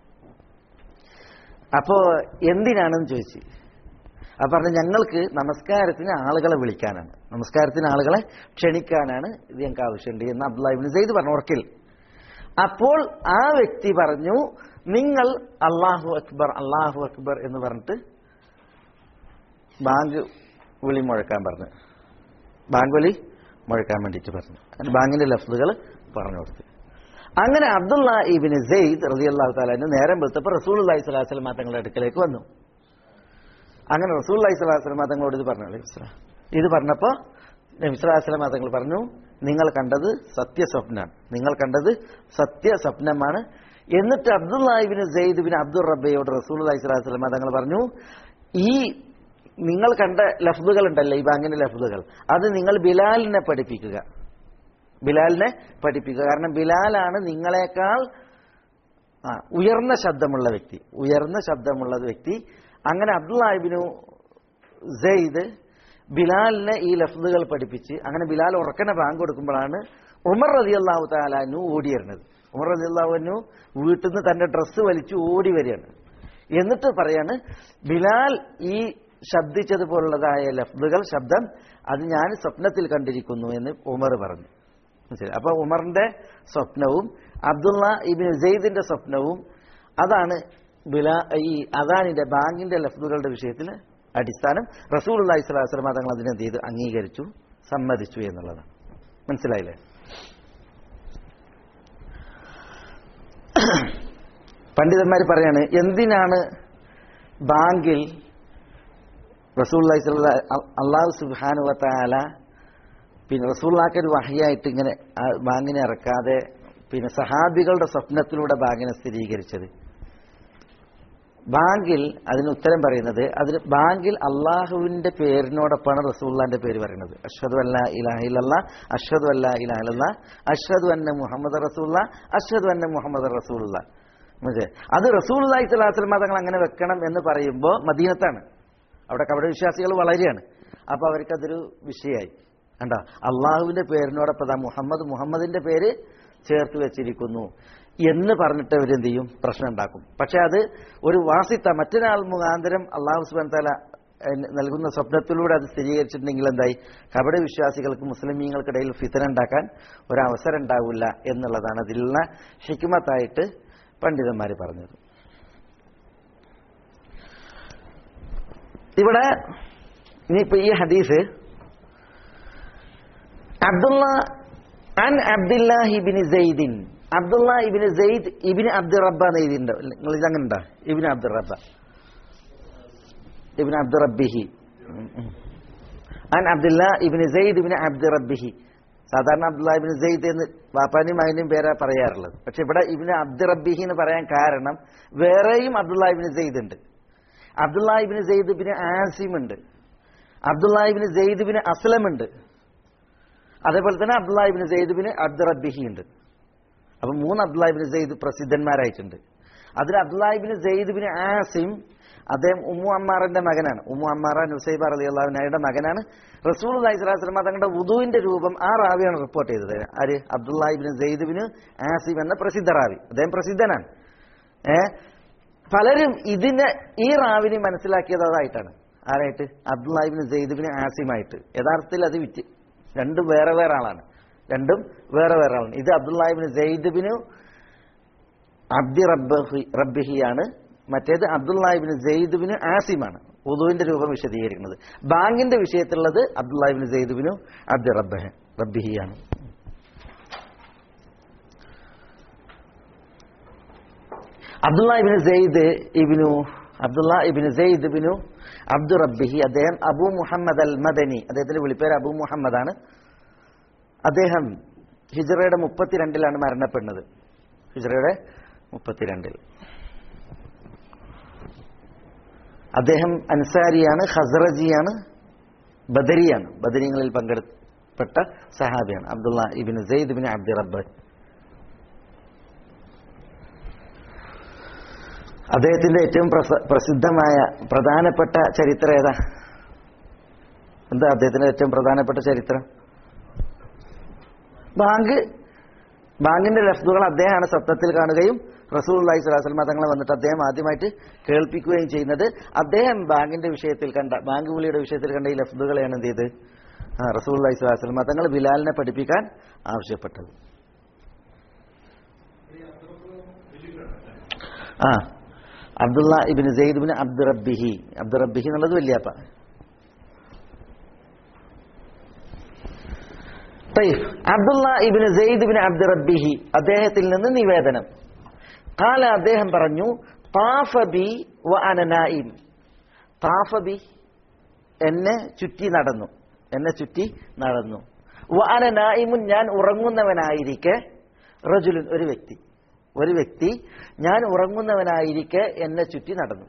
അപ്പോ എന്തിനാണെന്ന് ചോദിച്ചു അപ്പൊ പറഞ്ഞു ഞങ്ങൾക്ക് നമസ്കാരത്തിന് ആളുകളെ വിളിക്കാനാണ് നമസ്കാരത്തിന് ആളുകളെ ക്ഷണിക്കാനാണ് ഇത് ഞങ്ങൾക്ക് ആവശ്യമുണ്ട് എന്ന് അബ്ദുല്ലാഹിബിൻ സെയ്ദ് പറഞ്ഞു ഉറക്കിൽ അപ്പോൾ ആ വ്യക്തി പറഞ്ഞു നിങ്ങൾ അള്ളാഹു അക്ബർ അള്ളാഹു അക്ബർ എന്ന് പറഞ്ഞിട്ട് ബാങ്ക് വിളി മുഴക്കാൻ പറഞ്ഞു ബാങ്ക് വിളി മുഴക്കാൻ വേണ്ടിയിട്ട് പറഞ്ഞു അങ്ങനെ ബാങ്കിന്റെ ലഫ്ലുകൾ പറഞ്ഞു കൊടുത്തു അങ്ങനെ അബ്ദുള്ള ഇബിന് സെയ്ദ് റലി അള്ളാഹു താലാന് നേരം വെളുത്തപ്പോൾ റസൂൽ അള്ളഹി സ്വലാഹു വസ്ലം തങ്ങളുടെ അടുക്കലേക്ക് വന്നു അങ്ങനെ റസൂൽ അള്ളഹി സ്വലാഹു വസ്ലം തങ്ങളോട് ഇത് പറഞ്ഞു അലൈഹി വസ്സലാം. ഇത് പറഞ്ഞപ്പോൾ നബിസ്വലാസ്ലം തങ്ങൾ പറഞ്ഞു നിങ്ങൾ കണ്ടത് സത്യസ്വപ്നമാണ് നിങ്ങൾ കണ്ടത് സത്യസ്വപ്നമാണ് എന്നിട്ട് അബ്ദുല്ലാഹിബിന് സെയ്ദ് ബിൻ അബ്ദുൾ റബ്ബയോട് റസൂൽ അലൈഹി സ്വലാസ്ലം തങ്ങൾ പറഞ്ഞു ഈ നിങ്ങൾ കണ്ട ലഫ്ദുകൾ ഉണ്ടല്ലോ ഈ ബാങ്കിന്റെ ലഫ്ദുകൾ അത് നിങ്ങൾ ബിലാലിനെ പഠിപ്പിക്കുക ബിലാലിനെ പഠിപ്പിക്കുക കാരണം ബിലാലാണ് നിങ്ങളെക്കാൾ ആ, ഉയർന്ന ശബ്ദമുള്ള വ്യക്തി ഉയർന്ന ശബ്ദമുള്ള വ്യക്തി അങ്ങനെ അബ്ദുല്ലാഹിബിനു സെയ്ദ് ബിലാലിനെ ഈ ലഫ്ദുകൾ പഠിപ്പിച്ച് അങ്ങനെ ബിലാൽ ഉറക്കനെ ബാങ്ക് കൊടുക്കുമ്പോഴാണ് ഉമർ റതി അള്ളാഹു താലാനു ഓടിയിരുന്നത് ഉമർ റതി അള്ളാഹുനു വീട്ടിൽ നിന്ന് തന്റെ ഡ്രസ്സ് വലിച്ചു ഓടി വരികയാണ് എന്നിട്ട് പറയാണ് ബിലാൽ ഈ ശബ്ദിച്ചതുപോലുള്ളതായ ലഫ്ദുകൾ ശബ്ദം അത് ഞാൻ സ്വപ്നത്തിൽ കണ്ടിരിക്കുന്നു എന്ന് ഉമർ പറഞ്ഞു മനസ്സിലായി അപ്പൊ ഉമറിന്റെ സ്വപ്നവും അബ്ദുള്ള ഇബിൻ സെയ്ദിന്റെ സ്വപ്നവും അതാണ് ബിലാ ഈ അദാനിന്റെ ബാങ്കിന്റെ ലഫ്ദുകളുടെ വിഷയത്തിൽ അടിസ്ഥാനം റസൂൽ അള്ളഹി സ്വലാസ്ലം തങ്ങൾ അതിനെന്ത് ചെയ്തു അംഗീകരിച്ചു സമ്മതിച്ചു എന്നുള്ളതാണ് മനസ്സിലായില്ലേ പണ്ഡിതന്മാർ പറയാണ് എന്തിനാണ് ബാങ്കിൽ റസൂൽ അള്ളാഹു സുബാനുവത്താല പിന്നെ റസൂള്ളാക്ക് ഒരു വഹിയായിട്ട് ഇങ്ങനെ ആ ബാങ്കിനെ ഇറക്കാതെ പിന്നെ സഹാബികളുടെ സ്വപ്നത്തിലൂടെ ബാങ്കിനെ സ്ഥിരീകരിച്ചത് ബാങ്കിൽ അതിന് ഉത്തരം പറയുന്നത് അതിന് ബാങ്കിൽ അള്ളാഹുവിന്റെ പേരിനോടൊപ്പമാണ് റസൂള്ളാന്റെ പേര് പറയുന്നത് അഷ്ഹദു അല്ല ഇലാഹില്ല അഷ്ഹദു അല്ല ഇലാഹില്ല അഷ്ഹദു അന്ന മുഹമ്മദ് റസൂള്ള അഷ്ഹദു അന്ന മുഹമ്മദ് റസൂള്ള മനസ്സിലായി അത് റസൂൽ അള്ളാഹി സ്വലാസ്ലം തങ്ങൾ അങ്ങനെ വെക്കണം എന്ന് പറയുമ്പോൾ മദീനത്താണ് അവിടെ കപട വിശ്വാസികൾ വളരെയാണ് അപ്പൊ അവർക്കതൊരു വിഷയമായി കണ്ടോ അള്ളാഹുവിന്റെ പേരിനോടൊപ്പം ദാ മുഹമ്മദ് മുഹമ്മദിന്റെ പേര് ചേർത്ത് വെച്ചിരിക്കുന്നു എന്ന് പറഞ്ഞിട്ട് അവരെന്ത് ചെയ്യും പ്രശ്നം ഉണ്ടാക്കും പക്ഷെ അത് ഒരു വാസിത്ത മറ്റൊരാൾ മുഖാന്തരം അള്ളാഹു സുബാൻ താല നൽകുന്ന സ്വപ്നത്തിലൂടെ അത് സ്ഥിരീകരിച്ചിട്ടുണ്ടെങ്കിൽ എന്തായി കപട വിശ്വാസികൾക്ക് മുസ്ലിമീങ്ങൾക്കിടയിൽ ഫിത്തന ഉണ്ടാക്കാൻ ഒരവസരം ഉണ്ടാവില്ല എന്നുള്ളതാണ് അതിലുള്ള ഹിക്മത്തായിട്ട് പണ്ഡിതന്മാർ പറഞ്ഞത് ഇവിടെ ഇനിയിപ്പോ ഈ ഹദീസ് അബ്ദുള്ള അൻ അബ്ദുല്ലാഹി ഇബിന് സെയ്ദിൻ Abdulla ibn Zaid ibn Abdul റബ്ബ എന്ന് എഴുതിയിട്ടുണ്ടോ നിങ്ങൾ ഇത് അങ്ങനെ ഉണ്ടോ ഇബിന് അബ്ദുൾ റബ്ബ ഇബിന് അബ്ദുൾ റബ്ബിഹി ഉം, ഉം. അൻ Abdullah ibn Zaid ibn Abdul Rabbihi സാധാരണ അബ്ദുള്ള ഇബിന് സെയ്ദ് എന്ന് വാപ്പാനും മകനും പേരാ പറയാറുള്ളത് പക്ഷെ ഇവിടെ ഇബിന് അബ്ദുൾ റബ്ബിഹി എന്ന് പറയാൻ കാരണം വേറെയും അബ്ദുള്ള ഇബിന് സെയ്ദ് ഉണ്ട് അബ്ദുള്ള ഇബിന് സെയ്ദ് ഇബിന് ആസിം ഉണ്ട് അബ്ദുള്ള ഇബിന് സെയ്ദ് ഇബിന് അസ്ലം ഉണ്ട് അതേപോലെ തന്നെ Abdulla ibn Zaid ibn Abdul റബ്ബിഹി ഉണ്ട് അപ്പൊ മൂന്ന് അബ്ദുള്ള ഇബിന് സെയ്ദ് പ്രസിദ്ധന്മാരായിട്ടുണ്ട് അതിൽ അബ്ദുള്ള ഇബിന് സെയ്ദ് ഇബിന് ആസിം അദ്ദേഹം ഉമ്മു അമ്മാറിന്റെ മകനാണ് ഉമ്മു അമ്മാറ നുസൈബ അലി അള്ളാഹുനായുടെ മകനാണ് റസൂൽ അലൈഹി സ്വലാസ്ലമ തങ്ങളുടെ വുദുവിന്റെ രൂപം ആ റാവിയാണ് റിപ്പോർട്ട് ചെയ്തത് ആര് Abdullah ibn Zaid bin Asim എന്ന പ്രസിദ്ധ റാവി അദ്ദേഹം പ്രസിദ്ധനാണ് ഏ പലരും ഇതിനെ ഈ റാവിനെ മനസ്സിലാക്കിയത് അതായിട്ടാണ് ആരായിട്ട് അബ്ദുള്ള ഇബിന് സെയ്ദ് ബിന് ആസിമായിട്ട് യഥാർത്ഥത്തിൽ അത് വിറ്റ് രണ്ടും വേറെ വേറെ ആളാണ് രണ്ടും വേറെ വേറെ ആളാണ് ഇത് അബ്ദുള്ള ഇബിന് സെയ്ദ് ബിനു അബ്ദി റബ്ബഹി റബ്ബിഹിയാണ് മറ്റേത് അബ്ദുല്ലാഹിബിന് സെയ്ദുബിന് ആസിമാണ് ഉദുവിന്റെ രൂപം വിശദീകരിക്കുന്നത് ബാങ്കിന്റെ വിഷയത്തിലുള്ളത് അബ്ദുല്ലാഹിബിന് സെയ്ദുബിനു അബ്ദി റബ്ബഹ റബ്ബിഹിയാണ് അബ്ദുള്ള ഇബിന് സെയ്ദ് ഇബിനു അബ്ദുള്ള ഇബിന് സെയ്ദ് ഇബിനു അബ്ദു റബ്ബിഹി അദ്ദേഹം അബു മുഹമ്മദ് അൽ മദനി അദ്ദേഹത്തിന്റെ വിളിപ്പേര് അബു മുഹമ്മദാണ് അദ്ദേഹം ഹിജറയുടെ മുപ്പത്തിരണ്ടിലാണ് മരണപ്പെടുന്നത് ഹിജറയുടെ മുപ്പത്തിരണ്ടിൽ അദ്ദേഹം അൻസാരിയാണ് ഖസറജിയാണ് ബദരിയാണ് ബദരീങ്ങളിൽ പങ്കെടുപ്പെട്ട സഹാബിയാണ് Abdullah ibn Zaid bin Abdi Rabb അദ്ദേഹത്തിന്റെ ഏറ്റവും പ്രസ- പ്രസിദ്ധമായ പ്രധാനപ്പെട്ട ചരിത്രം ഏതാ എന്താ അദ്ദേഹത്തിന്റെ ഏറ്റവും പ്രധാനപ്പെട്ട ചരിത്രം ബാങ്ക് ബാങ്കിന്റെ ലഫ്തുകൾ അദ്ദേഹമാണ് സത്യത്തിൽ കാണുകയും റസൂൽ അള്ളഹി സ്വലാസ്ലമ തങ്ങളെ വന്നിട്ട് അദ്ദേഹം ആദ്യമായിട്ട് കേൾപ്പിക്കുകയും ചെയ്യുന്നത് അദ്ദേഹം ബാങ്കിന്റെ വിഷയത്തിൽ കണ്ട ബാങ്ക് വിളിയുടെ വിഷയത്തിൽ കണ്ട ഈ ലഫ്തുകളെയാണ് എന്ത് ചെയ്ത് ആ റസൂൽ അള്ളഹി സ്വലാസ്ലമ തങ്ങൾ ബിലാലിനെ പഠിപ്പിക്കാൻ ആവശ്യപ്പെട്ടത് ആ Abdullah ibn Zaid bin Abdurabbihi Abdurabbihi എന്നുള്ളത് വല്യാപ്പ തയ്യബ് Abdullah ibn Zaid bin Abdurabbihi അദ്ദേഹത്തിൽ നിന്ന് നിവേദനം കാല അദ്ദേഹം പറഞ്ഞു താഫബി വ അനനായിം താഫബി എന്നെ ചുറ്റി നടന്നു എന്നെ ചുറ്റി നടന്നു വ അനനായിമുൻ ഞാൻ ഉറങ്ങുന്നവനായിരിക്കെ റജുലുൻ ഒരു വ്യക്തി ഒരു വ്യക്തി ഞാൻ ഉറങ്ങുന്നവനായിരിക്കെ എന്നെ ചുറ്റി നടന്നു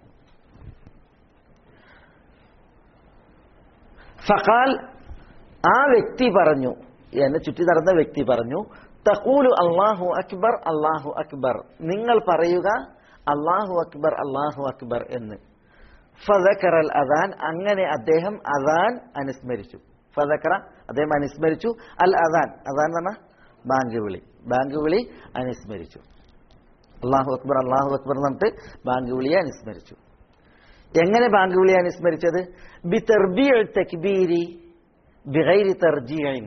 ഫഖാൽ ആ വ്യക്തി പറഞ്ഞു എന്നെ ചുറ്റി നടന്ന വ്യക്തി പറഞ്ഞു തഖൂലു അള്ളാഹു അക്ബർ അള്ളാഹു അക്ബർ നിങ്ങൾ പറയുക അള്ളാഹു അക്ബർ അള്ളാഹു അക്ബർ എന്ന് ഫതക്കർ അൽ അദാൻ അങ്ങനെ അദ്ദേഹം അദാൻ അനുസ്മരിച്ചു ഫതക്കറ അദ്ദേഹം അനുസ്മരിച്ചു അൽ അദാൻ അദാൻ എന്ന് പറഞ്ഞാൽ ബാങ്ക് വിളി ബാങ്ക് വിളി അനുസ്മരിച്ചു അള്ളാഹു അക്ബർ അള്ളാഹു അക്ബർ എന്ന് പറഞ്ഞിട്ട് ബാങ്ക് വിളിയെ അനുസ്മരിച്ചു എങ്ങനെ ബാങ്ക് വിളിയെ അനുസ്മരിച്ചത് ബി തെർബിയൽ തക്ബീരി ബിഗൈരി തർജീഇൻ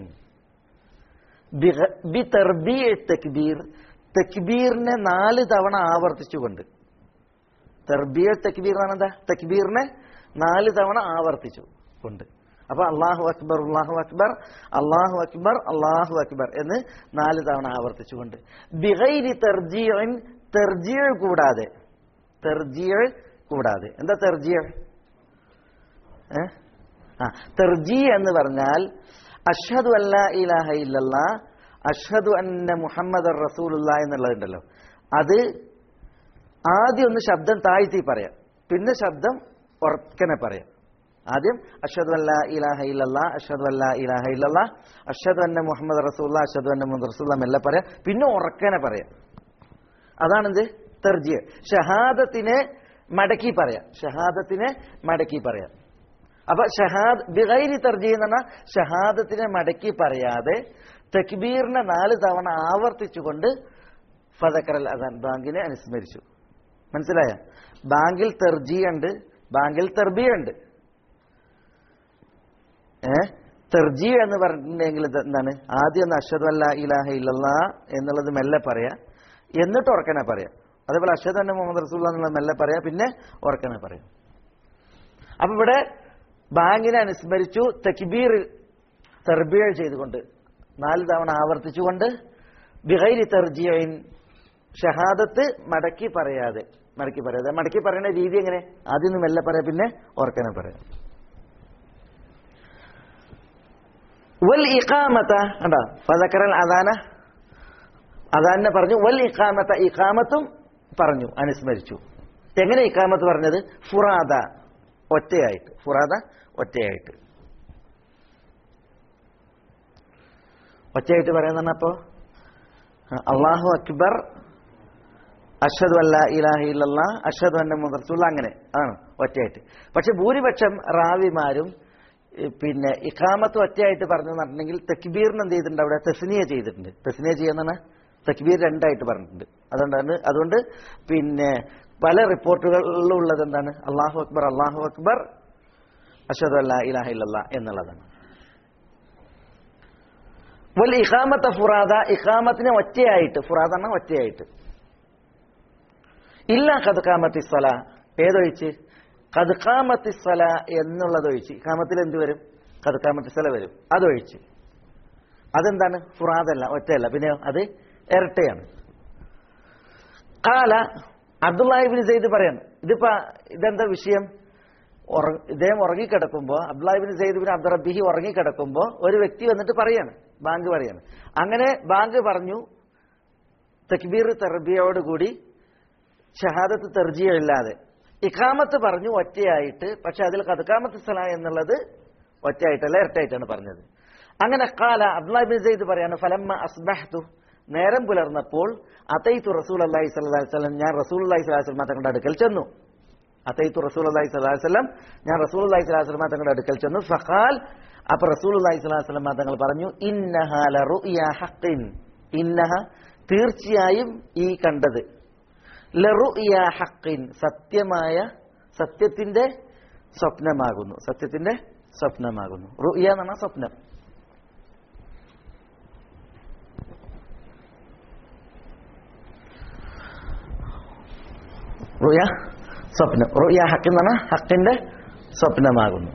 ബി തെർബിയ തക്ബീർ തക്ബീറിനെ നാല് തവണ ആവർത്തിച്ചുകൊണ്ട് തെർബിയ തക്ബീർ എന്നാണ് എന്താ തക്ബീറിനെ നാല് തവണ ആവർത്തിച്ചു കൊണ്ട് അപ്പൊ അള്ളാഹു അക്ബർ അള്ളാഹു അക്ബർ അള്ളാഹു അക്ബർ അള്ളാഹു അക്ബർ എന്ന് നാല് തവണ ആവർത്തിച്ചുകൊണ്ട് ബിഗൈരി തെർജീൻ തെർജീൾ കൂടാതെ തെർജീൾ കൂടാതെ എന്താ തെർജീൾ ഏ ആ തെർജി എന്ന് പറഞ്ഞാൽ അഷ്ഹദു അല്ലാ ഇലാഹ ഇല്ലല്ല അഷ്ഹദു അന്ന മുഹമ്മദ് റസൂലുള്ള എന്നുള്ളതുണ്ടല്ലോ അത് ആദ്യം ഒന്ന് ശബ്ദം താഴ്ത്തി പറയാം പിന്നെ ശബ്ദം ഉറക്കനെ പറയാം ആദ്യം അഷ്ഹദു അല്ലാ ഇലാഹ ഇല്ലല്ല അഷ്ഹദു അല്ലാ ഇലാഹ ഇല്ലല്ല അഷ്ഹദു അന്ന മുഹമ്മദ് റസൂല്ല അഷ്ഹദു അന്ന മുഹമ്മദ് റസൂല്ല മെല്ലെ പറയാം പിന്നെ ഉറക്കനെ പറയാം അതാണെന്ത് തെർജിയ ഷഹാദത്തിനെ മടക്കി പറയാം ഷഹാദത്തിനെ മടക്കി പറയാം അപ്പൊ ഷഹാദ് ബിഗൈരി തർജി എന്ന് പറഞ്ഞാൽ ഷഹാദത്തിനെ മടക്കി പറയാതെ തക്ബീറിനെ നാല് തവണ ആവർത്തിച്ചുകൊണ്ട് ഫതക്കറൽ അതാൻ ബാങ്കിനെ അനുസ്മരിച്ചു മനസ്സിലായ ബാങ്കിൽ തെർജി ഉണ്ട് ബാങ്കിൽ തെർബിയ ഉണ്ട് ഏ തെർജി എന്ന് പറഞ്ഞിട്ടുണ്ടെങ്കിൽ ഇത് എന്താണ് ആദ്യം ഒന്ന് അഷദ് അല്ല ഇലാഹ ഇല്ലല്ല എന്നുള്ളത് മെല്ലെ പറയാ എന്നിട്ട് ഉറക്കനെ പറയാം അതേപോലെ അഷദ് അന്ന മുഹമ്മദ് റസൂല്ല എന്നുള്ളത് മെല്ലെ പറയാ പിന്നെ ഉറക്കനെ പറയാം അപ്പൊ ഇവിടെ ബാങ്കിനെ അനുസ്മരിച്ചു തക്ബീർ തെർബിയ ചെയ്തുകൊണ്ട് നാല് തവണ ആവർത്തിച്ചുകൊണ്ട് ബിഹൈരി തെർജിയൻ ഷഹാദത്ത് മടക്കി പറയാതെ മടക്കി പറയാതെ മടക്കി പറയുന്ന രീതി എങ്ങനെ ആദ്യം ഒന്ന് മെല്ലെ പറയാം പിന്നെ ഓർക്കനെ പറയാം വൽ ഇഖാമത്ത കണ്ടോ ഫദക്കറൽ അദാന അദാനെ പറഞ്ഞു വൽ ഇഖാമത്ത ഇഖാമത്തും പറഞ്ഞു അനുസ്മരിച്ചു എങ്ങനെ ഇഖാമത്ത് പറഞ്ഞത് ഫുറാദ ഒറ്റയായിട്ട് ഫുറാദ ഒറ്റയായിട്ട് ഒറ്റയായിട്ട് പറയുന്ന അപ്പോ അള്ളാഹു അക്ബർ അഷദ് അല്ല ഇലാഹി ഇല്ലല്ല അഷദ് അന്ന മുദർസുള്ള അങ്ങനെ ആണ് ഒറ്റയായിട്ട് പക്ഷെ ഭൂരിപക്ഷം റാവിമാരും ഏ, പിന്നെ ഇഖാമത്ത് ഒറ്റയായിട്ട് പറഞ്ഞു പറഞ്ഞിട്ടുണ്ടെങ്കിൽ തക്ബീറിന് എന്ത് ചെയ്തിട്ടുണ്ട് അവിടെ തെസ്നിയ ചെയ്തിട്ടുണ്ട് തെസ്നിയ ചെയ്യുന്നതാണ് തക്ബീർ രണ്ടായിട്ട് പറഞ്ഞിട്ടുണ്ട് അതുകൊണ്ടാണ് അതുകൊണ്ട് പിന്നെ പല റിപ്പോർട്ടുകളിലും ഉള്ളത് എന്താണ് അള്ളാഹു അക്ബർ അള്ളാഹു അക്ബർ അഷദ് അല്ല ഇലാഹ ഇല്ലല്ല എന്നുള്ളതാണ് വൽ ഇഖാമത്ത ഫുറാദ ഇഖാമത്തിനെ ഒറ്റയായിട്ട് ഫുറാദ എന്ന ഒറ്റയായിട്ട് ഇല്ല കതുക്കാമത്തി സ്വല ഏതൊഴിച്ച് കതുക്കാമത്തി സ്വല എന്നുള്ളതൊഴിച്ച് ഇഖാമത്തിൽ എന്ത് വരും കതുക്കാമത്തി സ്വല വരും അതൊഴിച്ച് അതെന്താണ് ഫുറാദല്ല ഒറ്റയല്ല പിന്നെ അത് ഇരട്ടയാണ് കാല അബ്ദുല്ലാഹിബിൻ സെയ്ദ് പറയാണ് ഇതിപ്പോ ഇതെന്താ വിഷയം ഉറ- ഇദ്ദേഹം ഉറങ്ങിക്കിടക്കുമ്പോ Abdullahi bin Zaid bin Abdul Rabbihi ഉറങ്ങിക്കിടക്കുമ്പോ ഒരു വ്യക്തി വന്നിട്ട് പറയാണ് ബാങ്ക് പറയാണ് അങ്ങനെ ബാങ്ക് പറഞ്ഞു തക്ബീർ തെർബിയോടുകൂടി ഷഹാദത്ത് തെർജിയില്ലാതെ ഇഖാമത്ത് പറഞ്ഞു ഒറ്റയായിട്ട് പക്ഷെ അതിൽ കതുക്കാമത്ത് സല എന്നുള്ളത് ഒറ്റയായിട്ടല്ല ഇരട്ടായിട്ടാണ് പറഞ്ഞത് അങ്ങനെ കാല അബ്ദുല്ലാഹിബിൻ സെയ്ദ് പറയാണ് ഫലമ്മ അസ്ബഹ്തു നേരം പുലർന്നപ്പോൾ അതൈത്തു റസൂൽ അള്ളാഹി സ്വല്ലല്ലാഹി അലൈഹി വസല്ലം ഞാൻ റസൂൽ അള്ളാഹി സ്വലാഹി വസല്ലം തങ്ങളുടെ അടുക്കൽ ചെന്നു അതൈത്തു റസൂൽ അള്ളാഹി സ്വലാഹി വസല്ലം ഞാൻ റസൂൽ അള്ളാഹി സ്വലാഹി വസല്ലം തങ്ങളുടെ അടുക്കൽ ചെന്നു ഫഖാൽ അപ്പൊ റസൂൽ അള്ളാഹി സ്വലാഹി വസല്ലം തങ്ങൾ പറഞ്ഞു ഇന്നഹ ലറുയ ഹഖിൻ ഇന്നഹ തീർച്ചയായും ഈ കണ്ടത് ലറുയ ഹഖിൻ സത്യമായ സത്യത്തിന്റെ സ്വപ്നമാകുന്നു സത്യത്തിന്റെ സ്വപ്നമാകുന്നു റുയ എന്ന് പറഞ്ഞാൽ സ്വപ്നം റുയ സ്വപ്നം റുയ ഹക്ക് എന്ന് പറഞ്ഞാൽ ഹക്കിന്റെ സ്വപ്നമാകുന്നു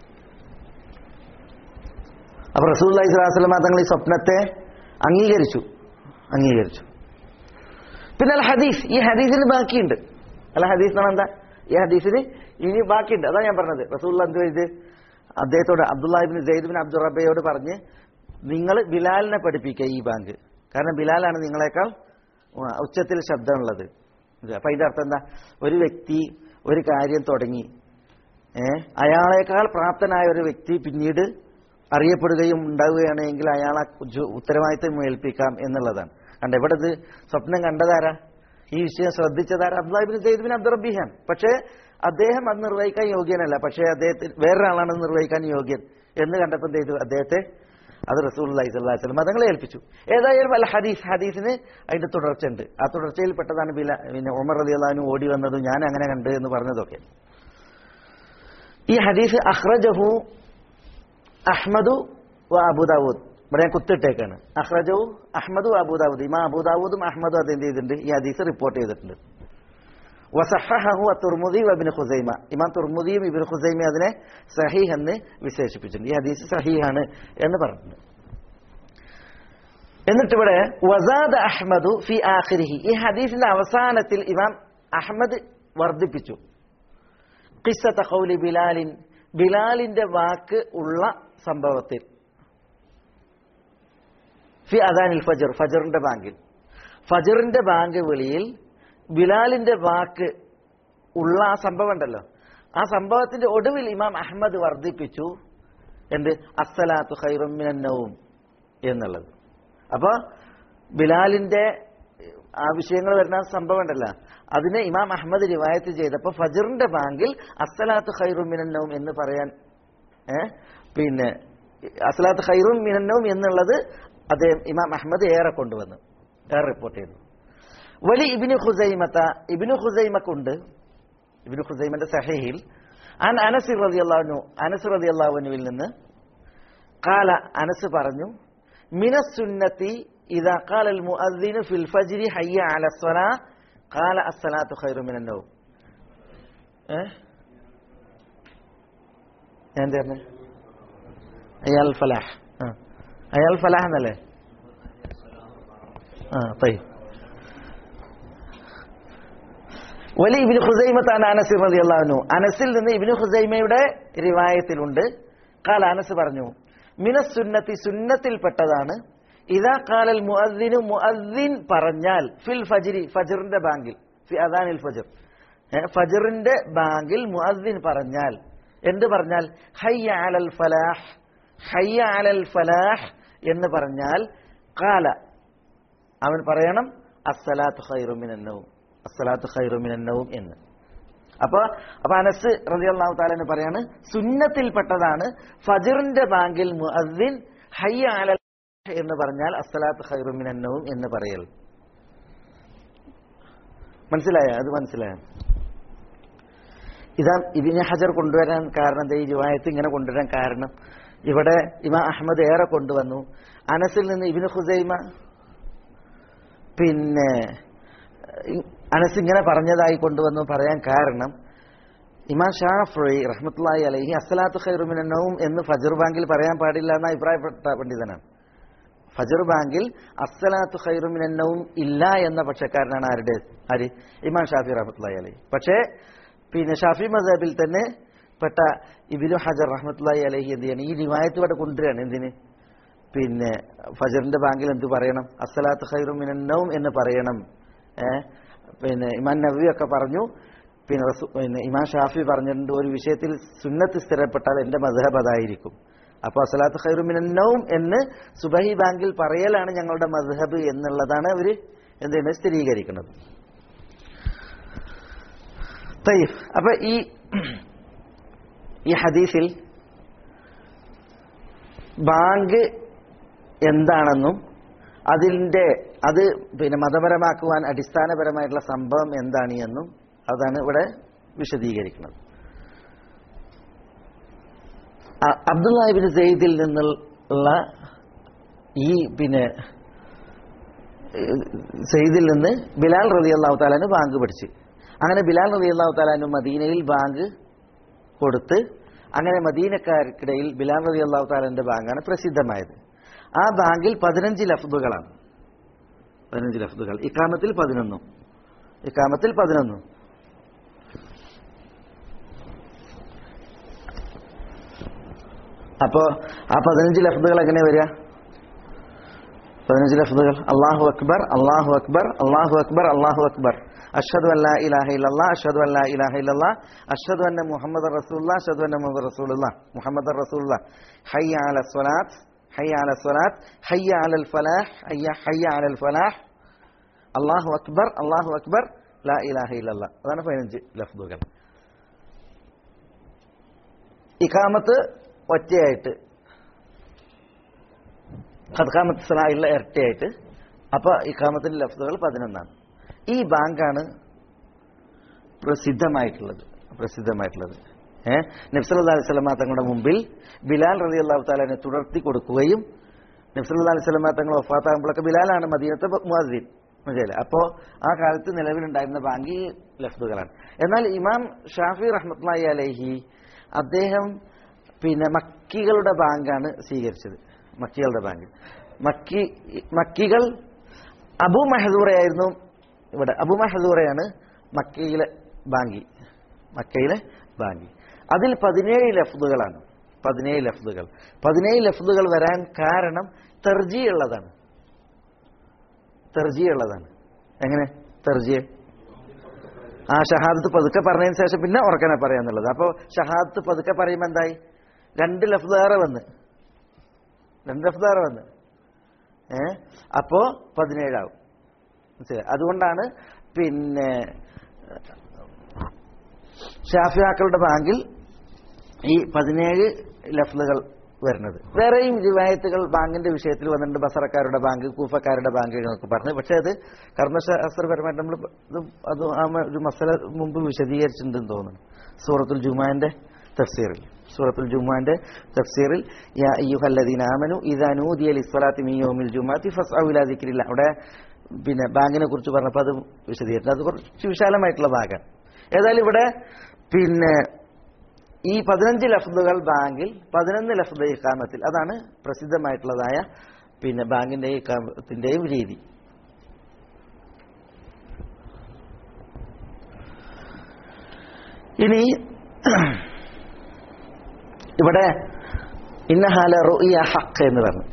അപ്പൊ റസൂൽ അലൈഹിസ്ലാം തങ്ങൾ ഈ സ്വപ്നത്തെ അംഗീകരിച്ചു അംഗീകരിച്ചു പിന്നെ അൽ ഹദീസ് ഈ ഹദീസിന് ബാക്കിയുണ്ട് അല്ല ഹദീസ് എന്ന് പറഞ്ഞാൽ എന്താ ഈ ഹദീസിന് ഇനി ബാക്കിയുണ്ട് അതാ ഞാൻ പറഞ്ഞത് റസൂൽ എന്ത് ചെയ്ത് അദ്ദേഹത്തോട് അബ്ദുല്ലാഹിബിൻ ജയ്ദ് ബിൻ അബ്ദുൾ റബയോട് പറഞ്ഞ് നിങ്ങൾ ബിലാലിനെ പഠിപ്പിക്കുക ഈ ബാങ്ക് കാരണം ബിലാലാണ് നിങ്ങളെക്കാൾ ഉച്ചത്തിൽ ശബ്ദമുള്ളത് ഇത് അപ്പൊ അതിന്റെ അർത്ഥം എന്താ ഒരു വ്യക്തി ഒരു കാര്യം തുടങ്ങി ഏ അയാളെക്കാൾ പ്രാപ്തനായ ഒരു വ്യക്തി പിന്നീട് അറിയപ്പെടുകയും ഉണ്ടാവുകയാണെങ്കിൽ അയാളെ ജു- ഉത്തരവാദിത്തം ഏൽപ്പിക്കാം എന്നുള്ളതാണ് കണ്ട ഇവിടെ ഇത് സ്വപ്നം കണ്ടതാരാ ഈ വിഷയം ശ്രദ്ധിച്ചതാരാ അബ്ദുല്ലാഹിബിൻ സെയ്ദ് ബിൻ അബ്ദുൾ റബിഹാൻ പക്ഷേ അദ്ദേഹം അത് നിർവഹിക്കാൻ യോഗ്യനല്ല പക്ഷേ അദ്ദേഹത്തിന് വേറൊരാളാണ് നിർവഹിക്കാൻ യോഗ്യൻ എന്ന് കണ്ടപ്പോൾ എന്ത് ചെയ്തു അദ്ദേഹത്തെ അത് റസൂൽ അലൈഹി സ്വലം മതങ്ങളെ ഏൽപ്പിച്ചു ഏതായാലും അല്ല ഹദീസ് ഹദീസിന് അതിന്റെ തുടർച്ചയുണ്ട് ആ തുടർച്ചയിൽ പെട്ടതാണ് ബില പിന്നെ ഉമർ അലി അള്ളഹാനു ഓടി വന്നതും ഞാൻ അങ്ങനെ കണ്ട് എന്ന് പറഞ്ഞതൊക്കെ ഈ ഹദീസ് അഹ്റജഹു അഹ്മദു വ അബുദാവൂദ് ഇവിടെ ഞാൻ കുത്തിട്ടേക്കാണ് അഹ്റജഹു അഹ്മദു അബുദാവൂദ് ഇമാ അബുദാവൂദും അഹ്മദും അത് എന്ത് ചെയ്തിട്ടുണ്ട് ഈ ഹദീസ് റിപ്പോർട്ട് ചെയ്തിട്ടുണ്ട് വസഹഹു തുർമുദി വബിന് ഖുസൈമ ഇമാം തുർമുദിയും ഇബിൻ ഖുസൈമ അതിനെ സഹീഹ് എന്ന് വിശേഷിപ്പിച്ചിട്ടുണ്ട് ഈ ഹദീസ് സഹീഹാണ് എന്ന് പറഞ്ഞിട്ടുണ്ട് എന്നിട്ട് ഇവിടെ വസാദ് അഹ്മദു ഫി ആഖിരിഹി ഈ ഹദീസിന്റെ അവസാനത്തിൽ ഇമാം അഹ്മദ് വർദ്ധിപ്പിച്ചു ഖിസ്സത്ത ഖൗലി ബിലാലിൻ ബിലാലിന്റെ വാക്ക് ഉള്ള സംഭവത്തിൽ ഫി അദാനിൽ ഫജർ ഫജറിന്റെ ബാങ്കിൽ ഫജറിന്റെ ബാങ്ക് വിളിയിൽ ബിലാലിന്റെ വാക്ക് ഉള്ള ആ സംഭവം ഉണ്ടല്ലോ ആ സംഭവത്തിന്റെ ഒടുവിൽ ഇമാം അഹമ്മദ് വർദ്ധിപ്പിച്ചു എന്ത് അസ്സലാത്തു ഖൈറുമിനന്നവും എന്നുള്ളത് അപ്പൊ ബിലാലിന്റെ ആ വിഷയങ്ങൾ വരുന്ന സംഭവം ഉണ്ടല്ലോ അതിനെ ഇമാം അഹമ്മദ് റിവായത്ത് ചെയ്തപ്പോൾ ഫജറിന്റെ ബാങ്കിൽ അസ്സലാത്തു ഖൈറുമിനന്നവും എന്ന് പറയാൻ ഏ പിന്നെ അസ്സലാത്ത് ഖൈറും മിനന്നവും എന്നുള്ളത് അദ്ദേഹം ഇമാം അഹമ്മദ് ഏറെ കൊണ്ടുവന്നു ഏറെ റിപ്പോർട്ട് ചെയ്തു വലി ഇബിനു ഖുസൈമത്ത ഇബിനു ഖുസൈമക്കുണ്ട് ഇബിനു ഖുസൈമന്റെ സഹയിൽ അൻ അനസ് റളിയല്ലാഹു അനസ് റളിയല്ലാഹുവിൽ നിന്ന് കാല അനസ് പറഞ്ഞു മിനസുന്നത്തി ഇദാ ഖാല അൽ മുഅദ്ദിനു ഫിൽ ഫജ്രി ഹയ്യ അല സ്വലാ ഖാല അസ്സലാത്തു ഖൈറു മിനൻ നൗം ഏ ഞാൻ എന്താ പറഞ്ഞത് അയാൽ ഫലാഹ് ആ അയാൽ ഫലാഹ് എന്നല്ലേ ആ തൈ വലി ഇബിന് ഹുസൈമത്താണ് അനസ് റളിയല്ലാഹു അനസിൽ നിന്ന് ഇബിന് ഹുസൈമയുടെ റിവായത്തിലുണ്ട് കാൽ അനസ് പറഞ്ഞു മിനസ് സുന്നത്തി സുന്നത്തിൽപ്പെട്ടതാണ് ഇതാ കാലൽ മുഅദ്ദിനു മുഅദ്ദിൻ പറഞ്ഞാൽ ഫിൽ ഫജ്രി ഫജ്റിന്റെ ബാങ്കിൽ ഫി അദാനിൽ ഫജ്ർ ഏ, ഫജ്റിന്റെ ബാങ്കിൽ മുഅദ്ദിൻ പറഞ്ഞാൽ എന്ത് പറഞ്ഞാൽ ഹയ്യ അലൽ ഫലാഹ് ഹയ്യ അലൽ ഫലാഹ് എന്ന് പറഞ്ഞാൽ കാല അവൻ പറയണം അസ്സലാത്ത് ഖൈറു മിനന്നവും അസ്സലാത്ത് ഖൈറു മിനന്നവും എന്ന് അപ്പൊ അപ്പൊ അനസ് റളിയല്ലാഹു താല പറയാണ് സുന്നത്തിൽപ്പെട്ടതാണ് ഫജറിന്റെ ബാങ്കിൽ മുഅദ്ദിൻ ഹയ്യ അലൽ ഫലാഹ് എന്ന് പറഞ്ഞാൽ അസ്സലാത്ത് ഖൈറു മിനന്നവും എന്ന് പറയൽ മനസ്സിലായ അത് മനസ്സിലായ ഇതാ ഇബിന് ഹജർ കൊണ്ടുവരാൻ കാരണം എന്താ ഈ റിവായത്ത് ഇങ്ങനെ കൊണ്ടുവരാൻ കാരണം ഇവിടെ ഇമാ അഹമ്മദ് ഏറെ കൊണ്ടുവന്നു അനസിൽ നിന്ന് ഇബിന് ഹുസൈമ പിന്നെ ഇ- അനസ് ഇങ്ങനെ പറഞ്ഞതായി കൊണ്ടുവന്നു പറയാൻ കാരണം ഇമാം ഷാഫി റഹ്മത്തുള്ളാഹി അലൈഹി അസ്സലാത്തു ഖൈറുമിനവും എന്ന് ഫജർ ബാങ്കിൽ പറയാൻ പാടില്ല എന്ന അഭിപ്രായപ്പെട്ട പണ്ഡിതനാണ് ഫജർ ബാങ്കിൽ അസ്സലാത്തു ഖൈറുമിനവും ഇല്ല എന്ന പക്ഷക്കാരനാണ് ആരുടെ ആര് ഇമാം ഷാഫി റഹ്മത്തുള്ളാഹി അലൈഹി പക്ഷേ പിന്നെ ഷാഫി മദബിൽ തന്നെ പെട്ട ഇബിനു ഹജർ റഹ്മത്തുള്ളാഹി അലൈഹി എന്ത് ചെയ്യണം ഈ റിവായത്ത് ഇവിടെ കൊണ്ടുവരികയാണ് എന്തിന് പിന്നെ ഫജറിന്റെ ബാങ്കിൽ എന്ത് പറയണം അസ്സലാത്ത് ഖൈറു മിനന്നവും എന്ന് പറയണം ഏ പിന്നെ ഇമാൻ നബി ഒക്കെ പറഞ്ഞു പിന്നെ റസൂ- പിന്നെ ഇമാം ഷാഫി പറഞ്ഞിട്ടുണ്ട് ഒരു വിഷയത്തിൽ സുന്നത്ത് സ്ഥിരപ്പെട്ടാൽ എന്റെ മധുഹബ് അതായിരിക്കും അപ്പോൾ അസ്സലാത്ത് ഖൈറു മിനന്നവും എന്ന് സുബഹി ബാങ്കിൽ പറയലാണ് ഞങ്ങളുടെ മധുഹബ് എന്നുള്ളതാണ് അവര് എന്താണ് സ്ഥിരീകരിക്കുന്നത് തയ്യഫ് അപ്പൊ ഈ ഈ ഹദീസിൽ ബാങ്ക് എന്താണെന്നും അതിൻ്റെ അത് പിന്നെ മതപരമാക്കുവാൻ അടിസ്ഥാനപരമായിട്ടുള്ള സംഭവം എന്താണ് എന്നും അതാണ് ഇവിടെ വിശദീകരിക്കുന്നത് അ- അബ്ദുല്ലാഹിബിൻ സെയ്ദിൽ നിന്നുള്ള ഈ പിന്നെ ഏഹ്, സെയ്ദിൽ നിന്ന് ബിലാൽ റതി അള്ളാഹു താലാന് ബാങ്ക് പഠിച്ച് അങ്ങനെ ബിലാൽ റതി അള്ളാഹു താലാന് മദീനയിൽ ബാങ്ക് കൊടുത്ത് അങ്ങനെ മദീനക്കാർക്കിടയിൽ ബിലാൽ റതി അള്ളാഹു താലാന്റെ ബാങ്കാണ് പ്രസിദ്ധമായത് ആ ബാങ്കിൽ പതിനഞ്ച് ലഫ്ദുകളാണ് പതിനഞ്ച് ലഫ്ദുകൾ ഇക്കാമത്തിൽ പതിനൊന്നും ഇക്കാമത്തിൽ പതിനൊന്നും അപ്പോ ആ പതിനഞ്ച് ലഫ്ദുകൾ എങ്ങനെ വരിക പതിനഞ്ച് ലഫ്ദുകൾ അള്ളാഹു അക്ബർ അള്ളാഹു അക്ബർ അള്ളാഹു അക്ബർ അള്ളാഹു അക്ബർ അഷ്ഹദു അല്ലാ ഇലാഹ ഇല്ലല്ലാ അഷ്ഹദു അല്ലാ ഇലാഹ ഇല്ലല്ലാ അഷ്ഹദു അന്ന മുഹമ്മദ് റസൂലുള്ളാ അഷ്ഹദു അന്ന മുഹമ്മദ് റസൂലുള്ളാ മുഹമ്മദ് റസൂലുള്ളാ ഹയ്യ അല സ്വലാത്ത് ഹയ്യ അല സ്വലാത്ത് ഹയ്യ അലൽ ഫലാഹ് ഹയ്യ ഹയ്യ അലൽ ഫലാഹ് അള്ളാഹു അക്ബർ അള്ളാഹു അക്ബർ ലാ ഇലാഹ ഇല്ലല്ലാ അതാണ് പതിനഞ്ച് ലഫ്ദുകൾ ഇഖാമത്ത് ഒറ്റയായിട്ട് ഖദ്ഖാമത്ത് സലാഹിലുള്ള ഇരട്ടയായിട്ട് അപ്പൊ ഇഖാമത്തിന്റെ ലഫ്സുകൾ പതിനൊന്നാണ് ഈ ബാങ്കാണ് പ്രസിദ്ധമായിട്ടുള്ളത് പ്രസിദ്ധമായിട്ടുള്ളത് ഏഹ് നബ്സല്ലാ അലൈഹി സ്വലമ തങ്ങളുടെ മുമ്പിൽ ബിലാൽ റതി അള്ളാഹു താലാനെ തുടർത്തി കൊടുക്കുകയും നബ്സല്ലാ അലൈഹി സ്വലമ തങ്ങൾ വഫാത്താകുമ്പോഴൊക്കെ ബിലാലാണ് മദീനത്തെ മുഅദ്ദീൻ മനസ്സിലായില്ലേ അപ്പോ ആ കാലത്ത് നിലവിലുണ്ടായിരുന്ന ബാങ്ക് ഈ ലഫ്ദുകളാണ് എന്നാൽ ഇമാം ഷാഫി റഹ്മത്ലായി അലൈഹി അദ്ദേഹം പിന്നെ മക്കികളുടെ ബാങ്കാണ് സ്വീകരിച്ചത് മക്കികളുടെ ബാങ്ക് മക്കി മക്കികൾ അബു മഹദൂറയായിരുന്നു ഇവിടെ അബു മഹദൂറയാണ് മക്കയിലെ ബാങ്കി മക്കയിലെ ബാങ്കി അതിൽ പതിനേഴ് ലഫ്ദുകളാണ് പതിനേഴ് ലഫ്ദുകൾ പതിനേഴ് ലഫ്ദുകൾ വരാൻ കാരണം തെർജി ഉള്ളതാണ് തെർജി ഉള്ളതാണ് എങ്ങനെ തെർജിയെ ആ ഷഹാദത്ത് പതുക്കെ പറഞ്ഞതിന് ശേഷം പിന്നെ ഉറക്കനെ പറയാന്നുള്ളത് അപ്പോൾ ഷഹാദത്ത് പതുക്കെ പറയുമ്പോൾ എന്തായി രണ്ട് ലഫ്ദ് ഏറെ വന്ന് രണ്ട് ലഫ്ദ് ഏറെ വന്ന് ഏ അപ്പോ പതിനേഴാവും മനസ്സിലായി അതുകൊണ്ടാണ് പിന്നെ ഷാഫിയാക്കളുടെ ബാങ്കിൽ ഈ പതിനേഴ് ലഫ്ലുകൾ വരുന്നത് വേറെയും റിവായത്തുകൾ ബാങ്കിന്റെ വിഷയത്തിൽ വന്നിട്ടുണ്ട് ബസറക്കാരുടെ ബാങ്ക് കൂഫക്കാരുടെ ബാങ്ക് എന്നൊക്കെ പറഞ്ഞു പക്ഷെ അത് കർമ്മശാസ്ത്രപരമായിട്ട് നമ്മൾ ഇത് അത് ആ മ- ഒരു മസല മുമ്പ് വിശദീകരിച്ചിട്ടുണ്ടെന്ന് തോന്നുന്നു സൂറത്തുൽ ജുമാന്റെ തഫ്സീറിൽ സൂറത്തുൽ ജുമാന്റെ തഫ്സീറിൽ യാ അയ്യുഹല്ലദീന ആമനു ഇദാ നൂദിയ ലിസ്വലാത്തി മിൻ യൗമിൽ ജുമാഅത്തി ഫസ്അു ഇലാ ദിക്രില്ല അവിടെ പിന്നെ ബാങ്കിനെ കുറിച്ച് പറഞ്ഞപ്പോൾ അത് വിശദീകരിച്ചു അത് കുറച്ച് വിശാലമായിട്ടുള്ള ഭാഗം ഏതായാലും ഇവിടെ പിന്നെ ഈ പതിനഞ്ച് ലഫ്ദുകൾ ബാങ്കിൽ പതിനൊന്ന് ലഫ്ദ് ഇക്കാമത്തിൽ അതാണ് പ്രസിദ്ധമായിട്ടുള്ളതായ പിന്നെ ബാങ്കിന്റെയും ഇക്കാമത്തിന്റെയും രീതി ഇനി ഇവിടെ ഇന്നഹാല റുഇയ ഹക്ക് എന്ന് പറഞ്ഞു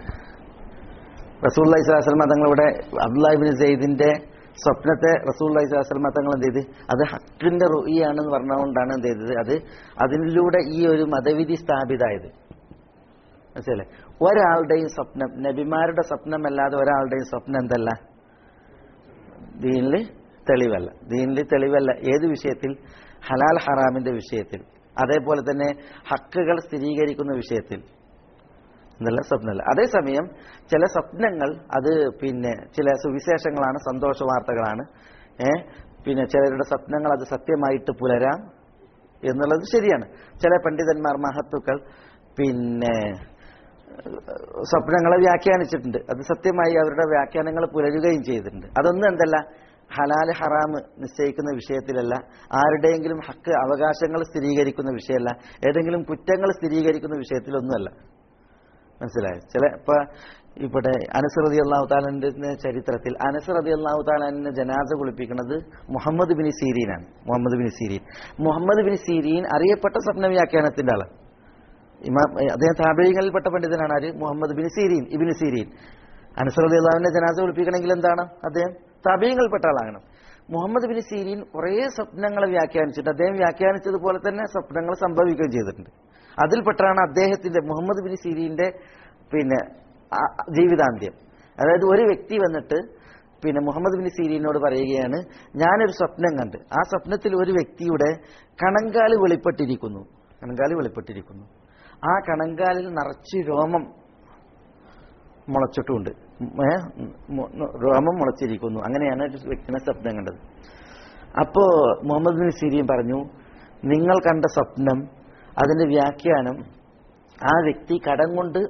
റസൂല്ലി സ്വലാസ്ലമ തങ്ങൾ ഇവിടെ അബ്ദുല്ലാഹിബിൻ സെയ്ദിന്റെ സ്വപ്നത്തെ റസൂല്ലി സ്വലാസ്ലമ തങ്ങൾ എന്ത് ചെയ്ത് അത് ഹക്കിന്റെ റുഇയാണെന്ന് പറഞ്ഞുകൊണ്ടാണ് എന്ത് ചെയ്തത് അത് അതിലൂടെ ഈ ഒരു മതവിധി സ്ഥാപിതമായത് മനസ്സിലല്ലേ ഒരാളുടെയും സ്വപ്നം നബിമാരുടെ സ്വപ്നമല്ലാതെ ഒരാളുടെയും സ്വപ്നം എന്തല്ല ദീനില് തെളിവല്ല ദീനില് തെളിവല്ല ഏത് വിഷയത്തിൽ ഹലാൽ ഹറാമിന്റെ വിഷയത്തിൽ അതേപോലെ തന്നെ ഹക്കുകൾ സ്ഥിരീകരിക്കുന്ന വിഷയത്തിൽ എന്നല്ല സ്വപ്നമല്ല അതേസമയം ചില സ്വപ്നങ്ങൾ അത് പിന്നെ ചില സുവിശേഷങ്ങളാണ് സന്തോഷ വാർത്തകളാണ് ഏ പിന്നെ ചിലരുടെ സ്വപ്നങ്ങൾ അത് സത്യമായിട്ട് പുലരാം എന്നുള്ളത് ശരിയാണ് ചില പണ്ഡിതന്മാർ മഹത്തുക്കൾ പിന്നെ സ്വപ്നങ്ങളെ വ്യാഖ്യാനിച്ചിട്ടുണ്ട് അത് സത്യമായി അവരുടെ വ്യാഖ്യാനങ്ങൾ പുലരുകയും ചെയ്തിട്ടുണ്ട് അതൊന്നും എന്തല്ല ഹലാൽ ഹറാം നിശ്ചയിക്കുന്ന വിഷയത്തിലല്ല ആരുടെയെങ്കിലും ഹക്ക് അവകാശങ്ങൾ സ്ഥിരീകരിക്കുന്ന വിഷയമല്ല ഏതെങ്കിലും കുറ്റങ്ങൾ സ്ഥിരീകരിക്കുന്ന വിഷയത്തിലൊന്നുമല്ല മനസ്സിലായോ ചില ഇപ്പൊ ഇവിടെ അനസറതി അള്ളാഹു താലാന്റെ ചരിത്രത്തിൽ അനസറതി അള്ളാഹു താലാനെ ജനാസ കുളിപ്പിക്കുന്നത് മുഹമ്മദ് ബിൻ സീരീനാണ് Muhammad bin Sirin Muhammad bin Sirin അറിയപ്പെട്ട സ്വപ്ന വ്യാഖ്യാനത്തിന്റെ ആളാണ് ഇമാം അദ്ദേഹം താപഴികളിൽപ്പെട്ട പണ്ഡിതനാണ് ആര് Muhammad bin Sirin ibn Sirin അനസറതി അള്ളാഹുവിന്റെ ജനാസ കുളിപ്പിക്കണമെങ്കിൽ എന്താണ് അദ്ദേഹം താപീയങ്ങളിൽപ്പെട്ട ആളാകണം മുഹമ്മദ് ബിൻ സീരീൻ കുറേ സ്വപ്നങ്ങളെ വ്യാഖ്യാനിച്ചിട്ട് അദ്ദേഹം വ്യാഖ്യാനിച്ചതുപോലെ തന്നെ സ്വപ്നങ്ങൾ സംഭവിക്കുകയും ചെയ്തിട്ടുണ്ട് അതിൽപ്പെട്ടാണ് അദ്ദേഹത്തിന്റെ മുഹമ്മദ് ബിൻ സീരീന്റെ പിന്നെ ആ- ജീവിതാന്ത്യം അതായത് ഒരു വ്യക്തി വന്നിട്ട് പിന്നെ മുഹമ്മദ് ബിൻ സീരീനോട് പറയുകയാണ് ഞാനൊരു സ്വപ്നം കണ്ട് ആ സ്വപ്നത്തിൽ ഒരു വ്യക്തിയുടെ കണങ്കാല് വെളിപ്പെട്ടിരിക്കുന്നു കണങ്കാല് വെളിപ്പെട്ടിരിക്കുന്നു ആ കണങ്കാലിൽ നിറച്ച് രോമം മുളച്ചിട്ടുമുണ്ട് ഏ? മു- രോമം മുളച്ചിരിക്കുന്നു അങ്ങനെയാണ് ഒരു വ്യക്തിനെ സ്വപ്നം കണ്ടത് അപ്പോ മുഹമ്മദ് ബിൻ സിരിയും പറഞ്ഞു നിങ്ങൾ കണ്ട സ്വപ്നം അതിന്റെ വ്യാഖ്യാനം ആ വ്യക്തി കടം കൊണ്ട്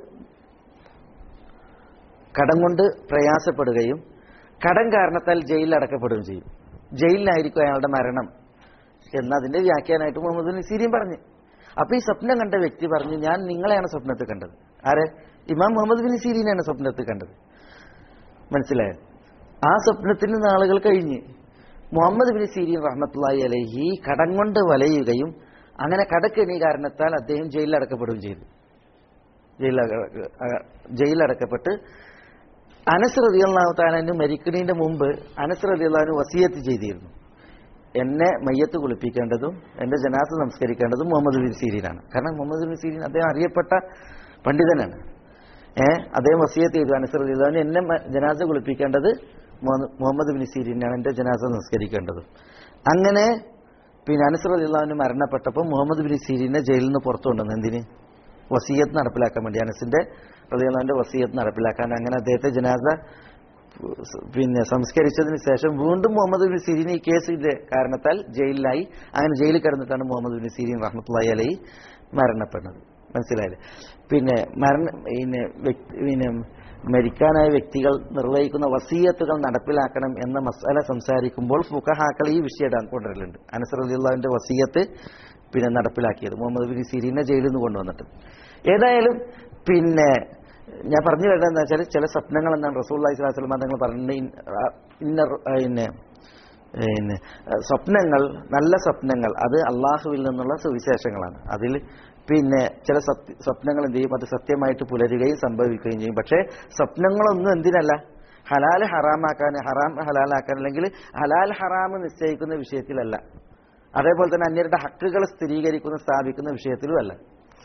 കടം കൊണ്ട് പ്രയാസപ്പെടുകയും കടം കാരണത്താൽ ജയിലിൽ അടക്കപ്പെടുകയും ചെയ്യും ജയിലിലായിരിക്കും അയാളുടെ മരണം എന്നതിന്റെ വ്യാഖ്യാനമായിട്ട് മുഹമ്മദ് ബിൻ സിരിയും പറഞ്ഞു അപ്പൊ ഈ സ്വപ്നം കണ്ട വ്യക്തി പറഞ്ഞു ഞാൻ നിങ്ങളെയാണ് സ്വപ്നത്തിൽ കണ്ടത് ആരെ ഇമാം മുഹമ്മദ് ബിൻ സീരീനെയാണ് സ്വപ്നത്തിൽ കണ്ടത് മനസ്സിലായോ ആ സ്വപ്നത്തിന് നാളുകൾ കഴിഞ്ഞ് മുഹമ്മദ് ബിൻ സീരീൻ റഹ്മത്തുള്ളാഹി അലൈഹി കടം കൊണ്ട് വലയുകയും അങ്ങനെ കടക്കെണി കാരണത്താൽ അദ്ദേഹം ജയിലിൽ അടക്കപ്പെടുകയും ചെയ്തു ജയിലിൽ അക- അക- ജയിലിൽ അടക്കപ്പെട്ട് അനസ് റളിയല്ലാഹു താലാന് മരിക്കുന്നതിന്റെ മുമ്പ് അനസ് റളിയല്ലാഹു വസിയത്ത് ചെയ്തിരുന്നു എന്നെ മയ്യത്ത് കുളിപ്പിക്കേണ്ടതും എന്റെ ജനാസ സംസ്കരിക്കേണ്ടതും മുഹമ്മദ് ബിൻ സീരീനാണ് കാരണം മുഹമ്മദ് ബിൻ സീരീൻ അദ്ദേഹം അറിയപ്പെട്ട പണ്ഡിതനാണ് ഏഹ് അദ്ദേഹം വസിയത്ത് ചെയ്തു അനസ് റളിയല്ലാഹു എന്നെ മ- ജനാസ കുളിപ്പിക്കേണ്ടത് മുഹമ്മദ് മുഹമ്മദ് ബിൻ സീരീനാണ് എന്റെ ജനാസ സംസ്കരിക്കേണ്ടതും അങ്ങനെ പിന്നെ അനസ് റളിയല്ലാഹു മരണപ്പെട്ടപ്പോൾ മുഹമ്മദ് ബിൻ സീരീനെ ജയിലിൽ നിന്ന് പുറത്തു കൊണ്ടുവന്നു എന്തിന് വസീയത്ത് നടപ്പിലാക്കാൻ വേണ്ടി അനസിന്റെ റളിയല്ലാഹുവിന്റെ വസീയത്ത് നടപ്പിലാക്കാൻ അങ്ങനെ അദ്ദേഹത്തെ ജനാസ പിന്നെ സംസ്കരിച്ചതിന് ശേഷം വീണ്ടും മുഹമ്മദ് ബിൻ സിരീൻ ഈ കേസിന്റെ കാരണത്താൽ ജയിലിലായി അങ്ങനെ ജയിലിൽ കിടന്നിട്ടാണ് മുഹമ്മദ് ബിൻ സിരീൻ റഹ്മത്തുള്ളാഹി അലൈഹി മരണപ്പെടുന്നത് മനസ്സിലായില്ലേ പിന്നെ മരണ പിന്നെ വ്യക്തി പിന്നെ മരിക്കാനായ വ്യക്തികൾ നിർവഹിക്കുന്ന വസീയത്തുകൾ നടപ്പിലാക്കണം എന്ന മസാല സംസാരിക്കുമ്പോൾ ഫുഖഹാക്കൾ ഈ വിഷയം കൊണ്ടുവരലുണ്ട് അനസർ അലിയുള്ളാവിന്റെ വസീയത്ത് പിന്നെ നടപ്പിലാക്കിയത് മുഹമ്മദ് ബിൻ സിരീനെ ജയിലിൽ നിന്ന് കൊണ്ടുവന്നിട്ട് ഏതായാലും പിന്നെ ഞാൻ പറഞ്ഞു വരുന്നത് എന്താ വെച്ചാൽ ചില സ്വപ്നങ്ങൾ എന്താണ് റസൂൽ അലൈഹി സ്വലാസ്ലം തങ്ങൾ പറഞ്ഞ ഇന്ന പിന്നെ പിന്നെ സ്വപ്നങ്ങൾ നല്ല സ്വപ്നങ്ങൾ അത് അള്ളാഹുവിൽ നിന്നുള്ള സുവിശേഷങ്ങളാണ് അതിൽ പിന്നെ ചില സത്യ സ്വപ്നങ്ങൾ എന്ത് ചെയ്യും അത് സത്യമായിട്ട് പുലരുകയും സംഭവിക്കുകയും ചെയ്യും പക്ഷേ സ്വപ്നങ്ങളൊന്നും എന്തിനല്ല ഹലാൽ ഹറാമാക്കാൻ ഹറാം ഹലാലാക്കാൻ അല്ലെങ്കിൽ ഹലാൽ ഹറാം നിശ്ചയിക്കുന്ന വിഷയത്തിലല്ല അതേപോലെ തന്നെ അന്യരുടെ ഹക്കുകൾ സ്ഥിരീകരിക്കുന്ന സ്ഥാപിക്കുന്ന വിഷയത്തിലും അല്ല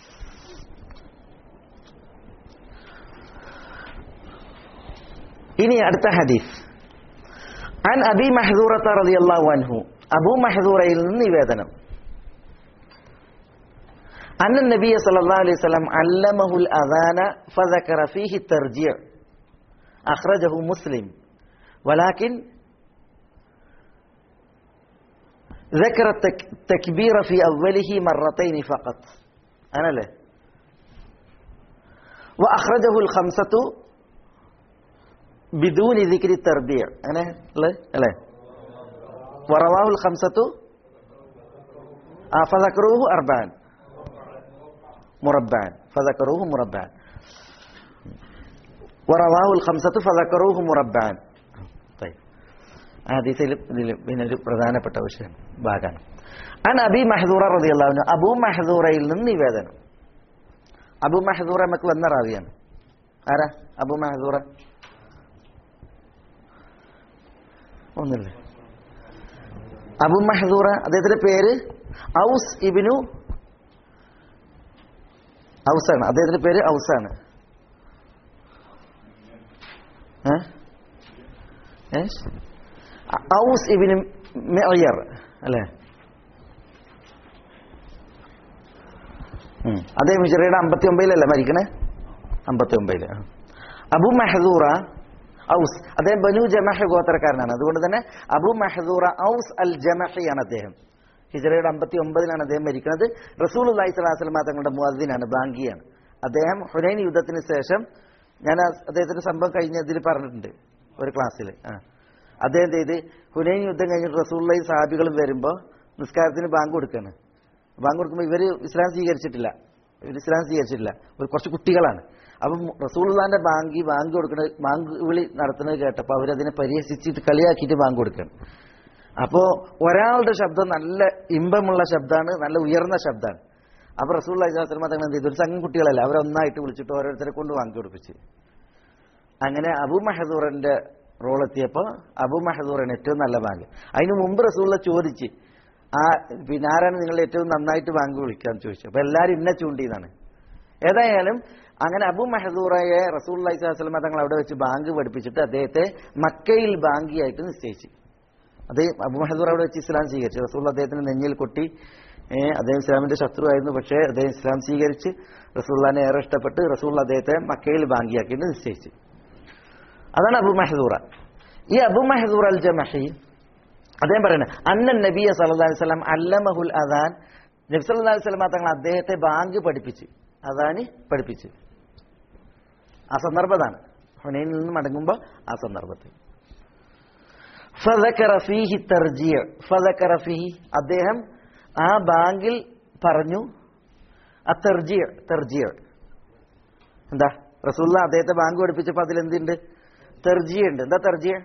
ഇനി അടുത്ത ഹദീസ് അൻ അബി മഹദൂറത്ത റളിയല്ലാഹു അൻഹു അബൂ മഹദൂറയിൽ നിന്ന് നിവേദനം أن النبي صلى الله عليه وسلم علمه الأذان فذكر فيه الترجيع أخرجه مسلم ولكن ذكر التكبير في أوله مرتين فقط أنا له وأخرجه الخمسة بدون ذكر التربيع أنا لا لا ورواه الخمسة آه فذكروه أربعا മുറബാൻ ഫദക്കറൂഹു മുറബാൻ വറവാഹുൽ ഖംസത്ത് ഫദക്കറൂഹു മുറബാൻ ഹദീസിൽ ഇതിൽ പിന്നെ ഒരു പ്രധാനപ്പെട്ട വിഷയം ഭാഗമാണ് അൻ അബി മഹദൂറ റളിയല്ലാഹു അബൂ മഹദൂറയിൽ നിന്ന് നിവേദനം അബു മഹദൂറ നമുക്ക് വന്ന റാവിയാണ് ആരാ അബു മഹദൂറ ഒന്നില്ല അബു മഹദൂറ അദ്ദേഹത്തിന്റെ പേര് ഔസ് ഇബിനു ഔസാണ് അദ്ദേഹത്തിന്റെ പേര് ഔസാണ് ഏ? ഏ? ഔസ് ഇബിന് മെയർ അല്ലേ ഉം. അദ്ദേഹം ഹിജറയുടെ അമ്പത്തി ഒമ്പതിലല്ല മരിക്കണേ അമ്പത്തി ഒമ്പതില് അബു മെഹദൂറ ഔസ് അദ്ദേഹം ബനു ജമഹ ഗോത്രക്കാരനാണ് അതുകൊണ്ട് തന്നെ അബു മെഹദൂറ ഔസ് അൽ ജമഹയാണ് അദ്ദേഹം ഹിജറയുടെ അമ്പത്തി ഒമ്പതിലാണ് അദ്ദേഹം മരിക്കുന്നത് റസൂൽ അള്ളഹി സ്വലാസ്ലമ തങ്ങളുടെ മുഅദ്ദിനാണ് ബാങ്കിയാണ് അദ്ദേഹം ഹുനൈൻ യുദ്ധത്തിന് ശേഷം ഞാൻ ആ അദ്ദേഹത്തിന്റെ സംഭവം കഴിഞ്ഞ ഇതിൽ പറഞ്ഞിട്ടുണ്ട് ഒരു ക്ലാസ്സിൽ ആ അദ്ദേഹം ചെയ്ത് ഹുനൈൻ യുദ്ധം കഴിഞ്ഞിട്ട് റസൂള്ളി സാഹിബികളും വരുമ്പോൾ നിസ്കാരത്തിന് ബാങ്ക് കൊടുക്കുകയാണ് ബാങ്ക് കൊടുക്കുമ്പോൾ ഇവർ ഇസ്ലാം സ്വീകരിച്ചിട്ടില്ല ഇവർ ഇസ്ലാം സ്വീകരിച്ചിട്ടില്ല ഒരു കുറച്ച് കുട്ടികളാണ് അപ്പം റസൂള്ളാന്റെ ബാങ്കി ബാങ്ക് കൊടുക്കുന്ന ബാങ്ക് വിളി നടത്തുന്നത് കേട്ടപ്പോൾ അവരതിനെ പരിഹസിച്ച് ഇത് കളിയാക്കിയിട്ട് ബാങ്ക് കൊടുക്കണം അപ്പോ ഒരാളുടെ ശബ്ദം നല്ല ഇമ്പമുള്ള ശബ്ദമാണ് നല്ല ഉയർന്ന ശബ്ദമാണ് അപ്പൊ റസൂൽ അലൈഹിസ്ലാം തങ്ങൾ എന്ത് ചെയ്തു ഒരു സംഘം കുട്ടികളല്ല അവരൊന്നായിട്ട് വിളിച്ചിട്ട് ഓരോരുത്തരെ കൊണ്ട് വാങ്ങി കൊടുപ്പിച്ച് അങ്ങനെ അബു മഹദൂറിന്റെ റോൾ എത്തിയപ്പോൾ അബു മഹദൂറാണ് ഏറ്റവും നല്ല ബാങ്ക് അതിന് മുമ്പ് റസൂള്ള ചോദിച്ച് ആ പിന്നെ ആരാണ് നിങ്ങൾ ഏറ്റവും നന്നായിട്ട് ബാങ്ക് വിളിക്കാന്ന് ചോദിച്ചു അപ്പൊ എല്ലാവരും ഇന്നെ ചൂണ്ടിന്നാണ് ഏതായാലും അങ്ങനെ അബു മഹദൂറയെ റസൂൽ അലൈഹി സ്വലമ തങ്ങൾ അവിടെ വെച്ച് ബാങ്ക് പഠിപ്പിച്ചിട്ട് അദ്ദേഹത്തെ മക്കയിൽ ബാങ്കിയായിട്ട് നിശ്ചയിച്ചു അദ്ദേഹം അബു മഹദൂർ അവിടെ വെച്ച് ഇസ്ലാം സ്വീകരിച്ചു റസൂൽ അദ്ദേഹത്തിന് നെഞ്ഞിൽ കൊട്ടി ഏ, അദ്ദേഹം ഇസ്ലാമിന്റെ ശത്രുവായിരുന്നു പക്ഷേ അദ്ദേഹം ഇസ്ലാം സ്വീകരിച്ച് റസൂള്ളാനെ ഏറെ ഇഷ്ടപ്പെട്ട് റസൂൽ അദ്ദേഹത്തെ മക്കയിൽ ബാങ്കിയാക്കിയിട്ട് നിശ്ചയിച്ചു അതാണ് അബു മഹദൂറ ഈ അബു മഹദൂർ അൽ ജമഹി അദ്ദേഹം പറയുന്നത് അന്നൻ നബിയ സല്ലല്ലാഹു അലൈഹി വസല്ലം അല്ലമഹുൽ അദാൻ നബി സല്ലല്ലാഹു അലൈഹി വസല്ലം തങ്ങൾ അദ്ദേഹത്തെ ബാങ്ക് പഠിപ്പിച്ചു അദാനി പഠിപ്പിച്ചു ആ സന്ദർഭതാണ് ഹുനൈനിൽ നിന്ന് മടങ്ങുമ്പോൾ ആ സന്ദർഭത്തിൽ ഫദക്കറ ഫീഹി തർജിയ ഫദക്കറ ഫീഹി അദ്ദേഹം ആ ബാങ്കിൽ പറഞ്ഞു ആ തെർജിയ തെർജിയ എന്താ റസൂല്ല അദ്ദേഹത്തെ ബാങ്ക് പഠിപ്പിച്ചപ്പോൾ അതിൽ എന്തുണ്ട് തെർജിയ ഉണ്ട് എന്താ തെർജിയ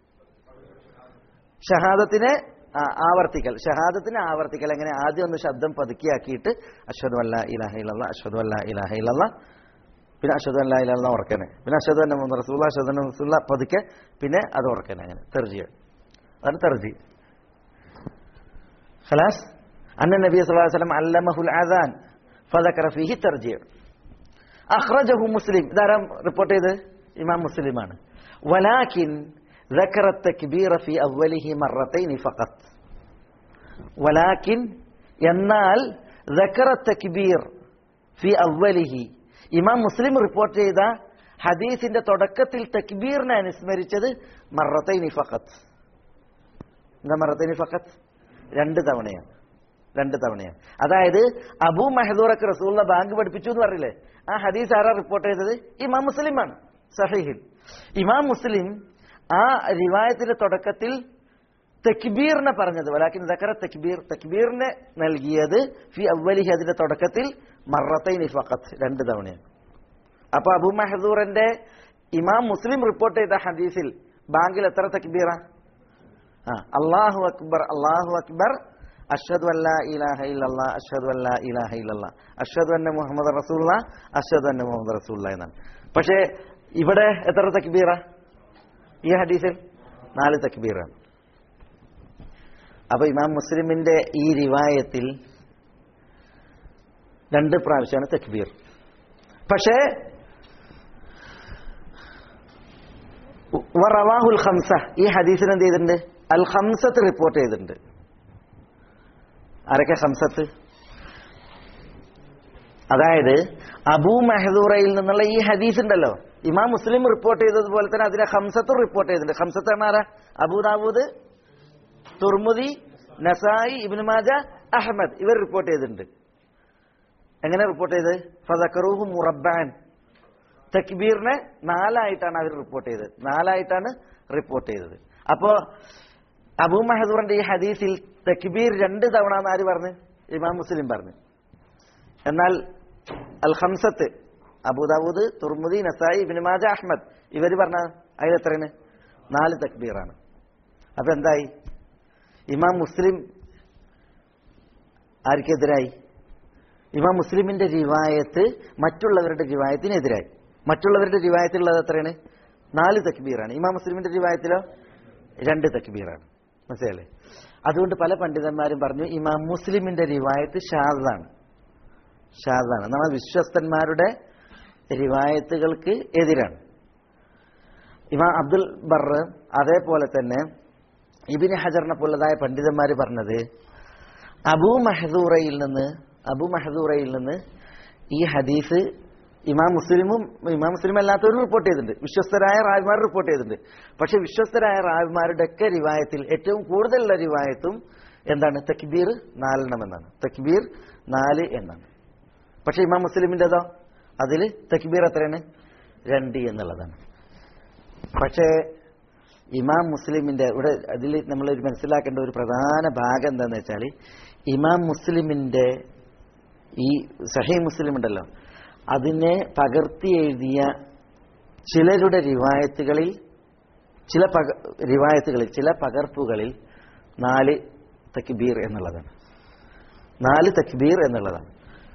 ഷഹാദത്തിനെ ആ, ആവർത്തിക്കൽ ഷഹാദത്തിനെ ആവർത്തിക്കൽ എങ്ങനെ ആദ്യം ഒന്ന് ശബ്ദം പതുക്കിയാക്കിയിട്ട് അഷ്ഹദു അല്ല ഇലാഹ ഇല്ലല്ലാ അഷ്ഹദു അല്ല ഇലാഹ ഇല്ലല്ലാ പിന്നെ അഷ്ഹദു അല്ല ഇലാഹ ഉറക്കനെ പിന്നെ അഷ്ഹദു അന്ന മുഹമ്മദ് റസൂല അഷ്ഹദു അന്ന റസൂല പതുക്കെ പിന്നെ അത് ഉറക്കനെ അങ്ങനെ തെർജിയ അതാണ് തെർജി خلاص أن النبي صلى الله عليه وسلم علمه الأذان فذكر فيه الترجيع أخرجه مسلم دار ريبورت إذا إمام مسلمان ولكن ذكر التكبير في أوله مرتين فقط ولكن എന്നാൽ ذكر التكبير في أوله ഇമാം മുസ്ലിം റിപ്പോർട്ട് ചെയ്ത ഹദീസിന്റെ തുടക്കത്തിൽ തക്ബീറിനെ അനുസ്മരിച്ചത് മറത്തൈനി ഫഖത്ത് എന്താ മറത്തൈനി ഫഖത്ത് രണ്ട് തവണയാണ് രണ്ട് തവണയാണ് അതായത് അബൂ മെഹദൂറക്ക് റസൂലിനെ ബാങ്ക് പഠിപ്പിച്ചു എന്ന് പറഞ്ഞില്ലേ ആ ഹദീസ് ആരാ റിപ്പോർട്ട് ചെയ്തത് ഇമാം മുസ്ലിമാണ് സഹീഹിൽ ഇമാം മുസ്ലിം ആ റിവായത്തിന്റെ തുടക്കത്തിൽ തക്ബീറിനെ പറഞ്ഞത് വലാക്കിൻ ദക്കറ തക്ബീർ തക്ബീറിനെ നൽകിയത് ഫി അവലിഹി അതിന്റെ തുടക്കത്തിൽ മറത്തൈനി ഫഖത്ത് രണ്ട് തവണയാണ് അപ്പൊ അബു മഹദൂറിന്റെ ഇമാം മുസ്ലിം റിപ്പോർട്ട് ചെയ്ത ഹദീസിൽ ബാങ്കിൽ എത്ര തക്ബീറാ ആ അള്ളാഹു അക്ബർ അള്ളാഹു അക്ബർ അഷ്ഹദു അല്ല ഇലാഹ ഇല്ലല്ലാ അഷ്ഹദു അല്ല ഇലാഹ ഇല്ലല്ലാ അഷ്ഹദു അന്ന മുഹമ്മദ് റസൂല്ല അഷ്ഹദു അന്ന മുഹമ്മദ് റസൂല്ല എന്നാണ് പക്ഷേ ഇവിടെ എത്ര തക്ബീറ ഈ ഹദീസിൽ നാല് തക്ബീറാണ് അപ്പൊ ഇമാം മുസ്ലിമിന്റെ ഈ റിവായത്തിൽ രണ്ട് പ്രാവശ്യമാണ് തക്ബീർ പക്ഷേ വറവാഹുൽ ഖംസ ഈ ഹദീസിന് എന്ത് ചെയ്തിട്ടുണ്ട് അൽ ഖംസത്ത് റിപ്പോർട്ട് ചെയ്തിട്ടുണ്ട് ആരൊക്കെ ഖംസത്ത് അതായത് അബൂ മെഹദൂറയിൽ നിന്നുള്ള ഈ ഹദീസ് ഉണ്ടല്ലോ ഇമാം മുസ്ലിം റിപ്പോർട്ട് ചെയ്തതുപോലെ തന്നെ അതിനെ ഹംസത്തും റിപ്പോർട്ട് ചെയ്തിട്ടുണ്ട് ഹംസത്ത് ആണ് ആരാ Abu Dawud Tirmidhi Nasai Ibn Majah Ahmed ഇവർ റിപ്പോർട്ട് ചെയ്തിട്ടുണ്ട് എങ്ങനെ റിപ്പോർട്ട് ചെയ്ത് ഫസക്കറൂഹു മുറബാൻ തക്ബീറിനെ നാലായിട്ടാണ് അവർ റിപ്പോർട്ട് ചെയ്തത് നാലായിട്ടാണ് റിപ്പോർട്ട് ചെയ്തത് അപ്പോ അബൂ മഹദൂറിന്റെ ഈ ഹദീസിൽ തക്ബീർ രണ്ട് തവണ എന്ന് ആര് പറഞ്ഞു ഇമാം മുസ്ലിം പറഞ്ഞു എന്നാൽ അൽ ഹംസത്ത് Abu Dawud Tirmidhi Nasai Ibn Majah Ahmad ഇവർ പറഞ്ഞ അതിൽ എത്രയാണ് നാല് തക്ബീറാണ് അപ്പൊ എന്തായി ഇമാം മുസ്ലിം ആർക്കെതിരായി ഇമാം മുസ്ലിമിന്റെ റിവായത്ത് മറ്റുള്ളവരുടെ റിവായത്തിനെതിരായി മറ്റുള്ളവരുടെ റിവായത്തിലുള്ളത് എത്രയാണ് നാല് തക്ബീറാണ് ഇമാം മുസ്ലിമിന്റെ റിവായത്തിലോ രണ്ട് തക്ബീറാണ് മനസ്സിലല്ലേ അതുകൊണ്ട് പല പണ്ഡിതന്മാരും പറഞ്ഞു ഇമാം മുസ്ലിമിന്റെ റിവായത്ത് ഷാദാണ് ഷാദാണ് നമ്മൾ വിശ്വസ്തന്മാരുടെ റിവായത്തുകൾക്ക് എതിരാണ് ഇമാം അബ്ദുൽ ബർ അതേപോലെ തന്നെ ഇബിന് ഹജറിനെ പോലതായ പണ്ഡിതന്മാർ പറഞ്ഞത് അബൂ മഹദൂറയിൽ നിന്ന് അബു മഹദൂറയിൽ നിന്ന് ഈ ഹദീസ് ഇമാം മുസ്ലിമും ഇമാം മുസ്ലിം അല്ലാത്തവരും റിപ്പോർട്ട് ചെയ്തിട്ടുണ്ട് വിശ്വസ്തരായ റാവിമാർ റിപ്പോർട്ട് ചെയ്തിട്ടുണ്ട് പക്ഷെ വിശ്വസ്തരായ റാവിമാരുടെ ഒക്കെ റിവായത്തിൽ ഏറ്റവും കൂടുതലുള്ള റിവായത്തും എന്താണ് തക്ബീർ നാലെണ്ണം എന്നാണ് തക്ബീർ നാല് എന്നാണ് പക്ഷെ ഇമാം മുസ്ലിമിൻ്റെതോ അതിൽ തക്ബീർ എത്രയാണ് രണ്ട് എന്നുള്ളതാണ് പക്ഷേ ഇമാം മുസ്ലിമിന്റെ ഇവിടെ അതിൽ നമ്മൾ മനസ്സിലാക്കേണ്ട ഒരു പ്രധാന ഭാഗം എന്താന്ന് വെച്ചാൽ ഇമാം മുസ്ലിമിന്റെ ഈ സഹി മുസ്ലിം ഉണ്ടല്ലോ അതിനെ പകർത്തി എഴുതിയ ചിലരുടെ റിവായത്തുകളിൽ ചില പക റിവായത്തുകളിൽ ചില പകർപ്പുകളിൽ നാല് തക്ബീർ എന്നുള്ളതാണ് നാല് തക്ബീർ എന്നുള്ളതാണ്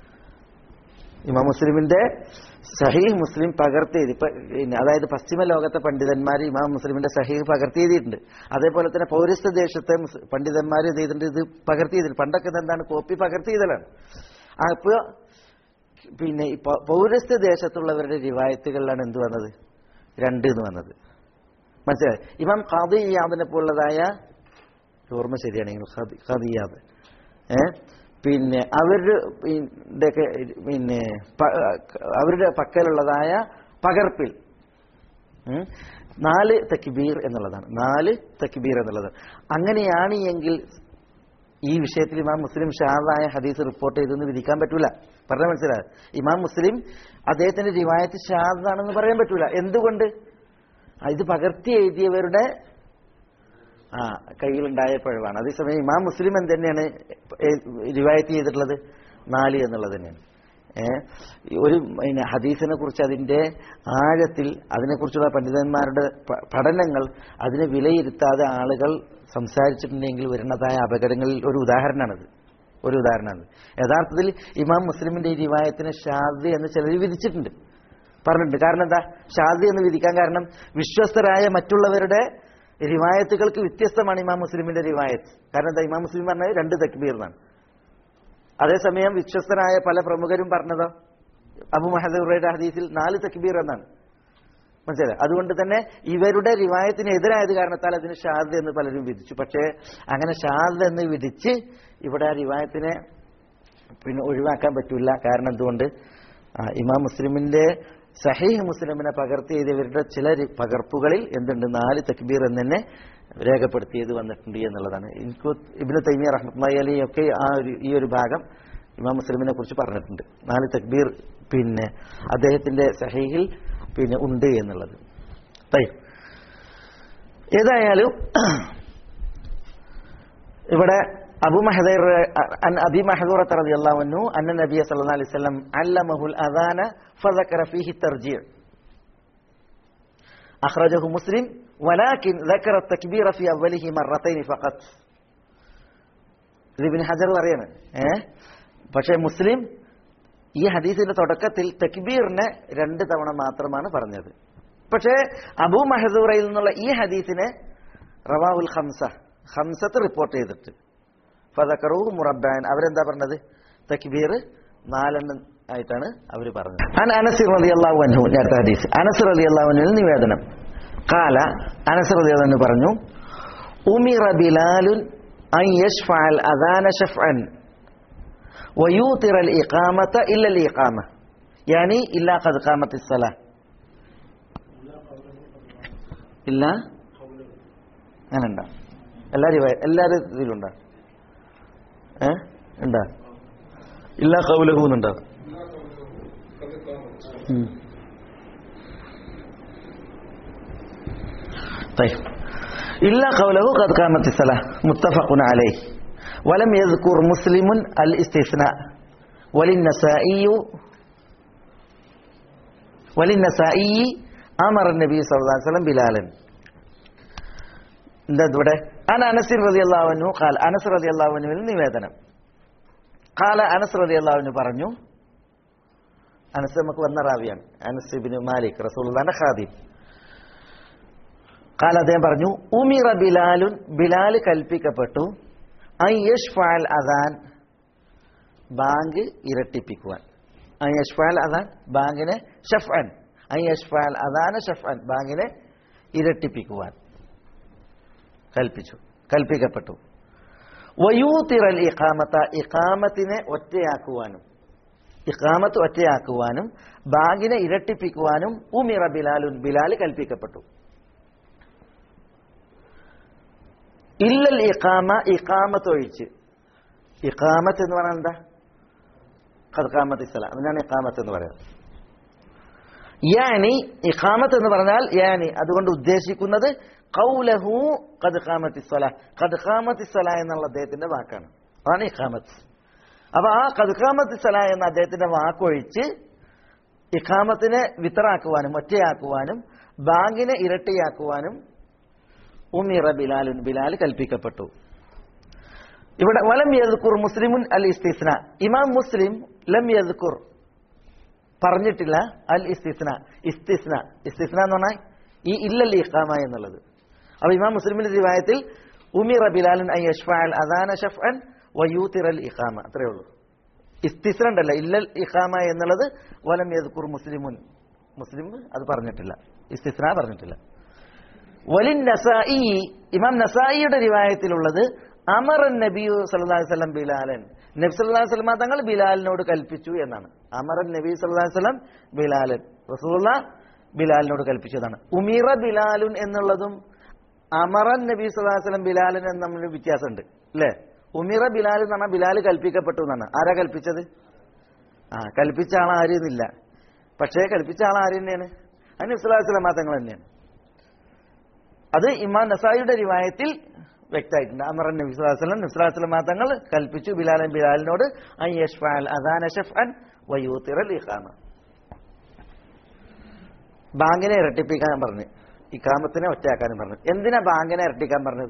ഇമാം മുസ്ലിമിന്റെ സഹീഹ് മുസ്ലിം പകർത്തി എഴുതി ഇപ്പൊ പിന്നെ അതായത് പശ്ചിമ ലോകത്തെ പണ്ഡിതന്മാർ ഇമാം മുസ്ലിമിന്റെ സഹീഹ് പകർത്തി എഴുതിയിട്ടുണ്ട് അതേപോലെ തന്നെ പൗരസ്ത്യ ദേശത്തെ മുസ് പണ്ഡിതന്മാർ എന്ത് ചെയ്തിട്ടുണ്ട് ഇത് പകർത്തി ചെയ്തിട്ടുണ്ട് പണ്ടൊക്കെ ഇത് എന്താണ് കോപ്പി പകർത്തി ചെയ്തലാണ് അപ്പൊ പിന്നെ ഈ പ- പൗരസ്ത്യ ദേശത്തുള്ളവരുടെ റിവായത്തുകളിലാണ് എന്ത് വന്നത് രണ്ട് എന്ന് വന്നത് മനസ്സിലായി ഇമാം ഖാദി യാദിനെ പോലുള്ളതായ ഓർമ്മ ശരിയാണെങ്കിൽ ഖാദി- ഖാദി യാദ് ഏ പിന്നെ അവരുടെ ഒക്കെ പിന്നെ പ- അവരുടെ പക്കലുള്ളതായ പകർപ്പിൽ ഉം, നാല് തക്ബീർ എന്നുള്ളതാണ് നാല് തക്ബീർ എന്നുള്ളതാണ് അങ്ങനെയാണ് എങ്കിൽ ഈ വിഷയത്തിൽ ഇമാം മുസ്ലിം ഷാദായ ഹദീസ് റിപ്പോർട്ട് ചെയ്തെന്ന് വിധിക്കാൻ പറ്റൂല പറഞ്ഞാൽ മനസ്സിലായി ഇമാം മുസ്ലിം അദ്ദേഹത്തിന്റെ റിവായത്ത് ഷാദാണെന്ന് പറയാൻ പറ്റൂല എന്തുകൊണ്ട് ആ, ഇത് പകർത്തി എഴുതിയവരുടെ ആ കയ്യിലുണ്ടായ പിഴവാണ് അതേസമയം ഇമാം മുസ്ലിം എന്ത് തന്നെയാണ് റിവായത്ത് ചെയ്തിട്ടുള്ളത് നാല് എന്നുള്ളത് തന്നെയാണ് ഏഹ് ഒരു പിന്നെ ഹദീസിനെ കുറിച്ച് അതിന്റെ ആഴത്തിൽ അതിനെക്കുറിച്ചുള്ള പണ്ഡിതന്മാരുടെ പ- പഠനങ്ങൾ അതിനെ വിലയിരുത്താതെ ആളുകൾ സംസാരിച്ചിട്ടുണ്ടെങ്കിൽ വരുന്നതായ അപകടങ്ങളിൽ ഒരു ഉദാഹരണമാണിത് ഒരു ഉദാഹരണമാണ് യഥാർത്ഥത്തിൽ ഇമാം മുസ്ലിമിന്റെ ഈ റിവായത്തിന് ഷാദി എന്ന് ചിലർ വിധിച്ചിട്ടുണ്ട് പറഞ്ഞിട്ടുണ്ട് കാരണം എന്താ ഷാദി എന്ന് വിധിക്കാൻ കാരണം വിശ്വസ്തരായ മറ്റുള്ളവരുടെ റിവായത്തുകൾക്ക് വ്യത്യസ്തമാണ് ഇമാം മുസ്ലിമിന്റെ റിവായത്ത് കാരണം എന്താ ഇമാം മുസ്ലിം പറഞ്ഞത് രണ്ട് തക്ബീർ എന്നാണ് അതേസമയം വിശ്വസ്തരായ പല പ്രമുഖരും പറഞ്ഞതോ അബു മഹദൂറയുടെ ഹദീസിൽ നാല് തക്ബീർ എന്നാണ് മനസ്സിലായി അതുകൊണ്ട് തന്നെ ഇവരുടെ റിവായത്തിന് എതിരായത് കാരണത്താൽ അതിന് ഷാദ് എന്ന് പലരും വിധിച്ചു പക്ഷേ അങ്ങനെ ഷാദ് എന്ന് വിധിച്ച് ഇവിടെ ആ റിവായത്തിനെ പിന്നെ ഒഴിവാക്കാൻ പറ്റില്ല കാരണം എന്തുകൊണ്ട് ആ, ഇമാം മുസ്ലിമിന്റെ സഹീഹ് മുസ്ലിമിനെ പകർത്തി ചെയ്തവരുടെ ചില രി- പകർപ്പുകളിൽ എന്തുണ്ട് നാല് തക്ബീർ എന്ന് തന്നെ രേഖപ്പെടുത്തിയത് വന്നിട്ടുണ്ട് എന്നുള്ളതാണ് എനിക്ക് ഇബിന് തൈമിയ റഹ്മത്ത് അലി ഒക്കെ ആ ഒരു ഈ ഒരു ഭാഗം ഇമാം മുസ്ലിമിനെ കുറിച്ച് പറഞ്ഞിട്ടുണ്ട് നാല് തക്ബീർ പിന്നെ അദ്ദേഹത്തിന്റെ സഹീഹിൽ പിന്നെ ഉണ്ട് എന്നുള്ളത് തയ്യം. ഏതായാലും ഇവിടെ അബു മഹദർ അബി മഹദൂറത്ത് റളിയല്ലാഹു അൻഹു അന്ന നബിയ സല്ലല്ലാഹു അലൈഹി വസല്ലം അല്ലമഹുൽ അദാന ഫദക്കറ ഫീഹി തർജീഅ് أخرجه مسلم ولكن ذكر التكبير في أوله مرتين فقط ഇത് ഇബ്നു ഹജർ പറയാണ് ഏ പക്ഷേ മുസ്ലിം ഈ ഹദീസിന്റെ തുടക്കത്തിൽ തക്ബീറിനെ രണ്ട് തവണ മാത്രമാണ് പറഞ്ഞത് പക്ഷേ അബൂ മഹദൂറയിൽ നിന്നുള്ള ഈ ഹദീസിനെ റവാഹുൽ ഹംസ ഹംസത്ത് റിപ്പോർട്ട് ചെയ്തിട്ട് ഫതക്കറൂ മുറബാൻ അവരെന്താ പറഞ്ഞത് തക്ബീർ നാലെണ്ണം ആയിട്ടാണ് അവർ പറഞ്ഞത് അൻ അനസ് റളിയല്ലാഹു അൻഹു നേരത്തെ ഹദീസ് അനസ് റളിയല്ലാഹു അൻഹു നിവേദനം കാല അനസ് റളിയല്ലാഹു അൻഹു പറഞ്ഞു ഉമിറ ബിലാലുൻ അൻ യശ്ഫഅൽ അദാന ശഫ്അൻ ويوتر الإقامة إلا الإقامة يعني إلا قد قامت الصلاة إلا അങ്ങനെ ഉണ്ടോ എല്ലാരും എല്ലാരും ഇതിലുണ്ടോ ഏ ഉണ്ടോ ഇല്ല കൗലഹൂന്നുണ്ടോ ഉം. طيب إلا قوله قد قامت الصلاة متفق عليه ولم يذكر مسلم الاستثناء وللنسائي വലിനസായി അമർ നബി സല്ലല്ലാഹു അലൈഹി വസല്ലം ബിലാലൻ എന്താ ഇവിടെ അൻ അനസിർ റളിയല്ലാഹു അൻഹു ഖാൽ അനസ് റളിയല്ലാഹു അൻഹുവിൽ നിവേദനം ഖാല അനസ് റളിയല്ലാഹു അൻഹു പറഞ്ഞു അനസ് നമുക്ക് വന്ന റാവിയാണ് അനസ് ഇബ്നു മാലിക് റസൂലുള്ളാഹിന്റെ ഖാദിം ഖാല അദ്ദേഹം പറഞ്ഞു ഉമിറ ബിലാലുൻ ബിലാൽ കൽപ്പിക്കപ്പെട്ടു ഐ യഷ്ഫഅൽ അദാൻ ബാങ്ക് ഇരട്ടിപ്പിക്കുവാൻ ഐ യഷ്ഫഅൽ അദാൻ ബാങ്കിനെ ഷഫ്അൻ ഐ യഷ്ഫഅൽ അദാന ഷഫ്അൻ ബാങ്കിനെ ഇരട്ടിപ്പിക്കുവാൻ കൽപ്പിച്ചു കൽപ്പിക്കപ്പെട്ടു വയൂത്തിറൽ ഇഖാമത്ത ഇഖാമത്തിനെ ഒറ്റയാക്കുവാനും ഇഖാമത്ത് ഒറ്റയാക്കുവാനും ബാങ്കിനെ ഇരട്ടിപ്പിക്കുവാനും ഉമിറ ബിലാലുൻ ബിലാൽ കൽപ്പിക്കപ്പെട്ടു ഇല്ലൽ ഇഖാമ ഇഖാമത്ത് ഒഴിച്ച് ഇഖാമത്ത് എന്ന് പറഞ്ഞാൽ എന്താ ഖദ്ഖാമത്ത് ഇസ്ലാം അതിനാണ് ഇഖാമത്ത് എന്ന് പറയുന്നത് യാനി ഇഖാമത്ത് എന്ന് പറഞ്ഞാൽ യാനി അതുകൊണ്ട് ഉദ്ദേശിക്കുന്നത് കൗലഹു ഖദ്ഖാമത്തി സ്വല ഖദ്ഖാമത്തി സ്വല എന്നുള്ള അദ്ദേഹത്തിന്റെ വാക്കാണ് അതാണ് ഇഖാമത്ത് അപ്പൊ ആ ഖദ്ഖാമത്തി സ്വല എന്ന അദ്ദേഹത്തിന്റെ വാക്കൊഴിച്ച് ഇഖാമത്തിനെ വിത്തറാക്കുവാനും ഒറ്റയാക്കുവാനും ബാങ്കിനെ ഇരട്ടിയാക്കുവാനും ഉമിറ ബിലാലുൻ ബിലാൽ കൽപ്പിക്കപ്പെട്ടു ഇവിടെ വലം യദ്കുർ മുസ്ലിമുൻ അൽ ഇസ്തിസ്ന ഇമാം മുസ്ലിം ലം യദ്കുർ പറഞ്ഞിട്ടില്ല അൽ ഇസ്തിസ്ന ഇസ്തിസ്ന ഇസ്തിസ്ന എന്ന് പറഞ്ഞാൽ ഈ ഇല്ലൽ ഇഖാമ എന്നുള്ളത് അപ്പൊ ഇമാം മുസ്ലിമിന്റെ റിവായത്തിൽ ഉമിറ ബിലാലുൻ ഐ യഷ്ഫഅൽ അദാന ഷഫ്അൻ വയൂത്തിറൽ ഇഖാമ അത്രേ ഉള്ളൂ ഇസ്തിസ്ന ഉണ്ടല്ലോ ഇല്ലൽ ഇഖാമ എന്നുള്ളത് വലം യദ്കുർ മുസ്ലിമുൻ മുസ്ലിം അത് പറഞ്ഞിട്ടില്ല ഇസ്തിസ്ന പറഞ്ഞിട്ടില്ല വലിൻ നസായി ഇമാം നസായിയുടെ റിവായത്തിലുള്ളത് അമറൻ നബി സല്ലല്ലാഹു അലൈഹി വസല്ലം ബിലാലൻ നബി സല്ലല്ലാഹു അലൈഹി വസല്ലം തങ്ങൾ ബിലാലിനോട് കൽപ്പിച്ചു എന്നാണ് അമറൻ നബി സല്ലല്ലാഹു അലൈഹി വസല്ലം ബിലാലൻ റസൂലുള്ള ബിലാലിനോട് കൽപ്പിച്ചതാണ് ഉമീറ ബിലാലുൻ എന്നുള്ളതും അമറൻ നബി സല്ലല്ലാഹു അലൈഹി വസല്ലം ബിലാലൻ എന്ന് തമ്മിൽ വ്യത്യാസമുണ്ട് അല്ലേ ഉമീറ ബിലാൽ എന്ന് പറഞ്ഞാൽ ബിലാൽ കൽപ്പിക്കപ്പെട്ടു എന്നാണ് ആരാ കൽപ്പിച്ചത് ആ കൽപ്പിച്ച ആൾ ആരെന്നില്ല പക്ഷേ കൽപ്പിച്ച ആൾ ആര് തന്നെയാണ് അത് നബി സല്ലല്ലാഹു അലൈഹി വസല്ലം തങ്ങൾ തന്നെയാണ് അത് ഇമാം നസായിയുടെ റിവായത്തിൽ വ്യക്തമായിട്ടുണ്ട് അമറൻ നബി സ്വലാസ്ലം നബ്സുലാസ്ലം തങ്ങൾ കൽപ്പിച്ചു ബിലാലൻ ബിലാലിനോട് ഐ യഷ്ഫഅൽ അദാന ഷഫ്അൻ വയൂത്തിറൽ ഇഖാമ ബാങ്കിനെ ഇരട്ടിപ്പിക്കാൻ പറഞ്ഞു ഇക്കാമത്തിനെ ഒറ്റയാക്കാനും പറഞ്ഞു എന്തിനാ ബാങ്കിനെ ഇരട്ടിക്കാൻ പറഞ്ഞത്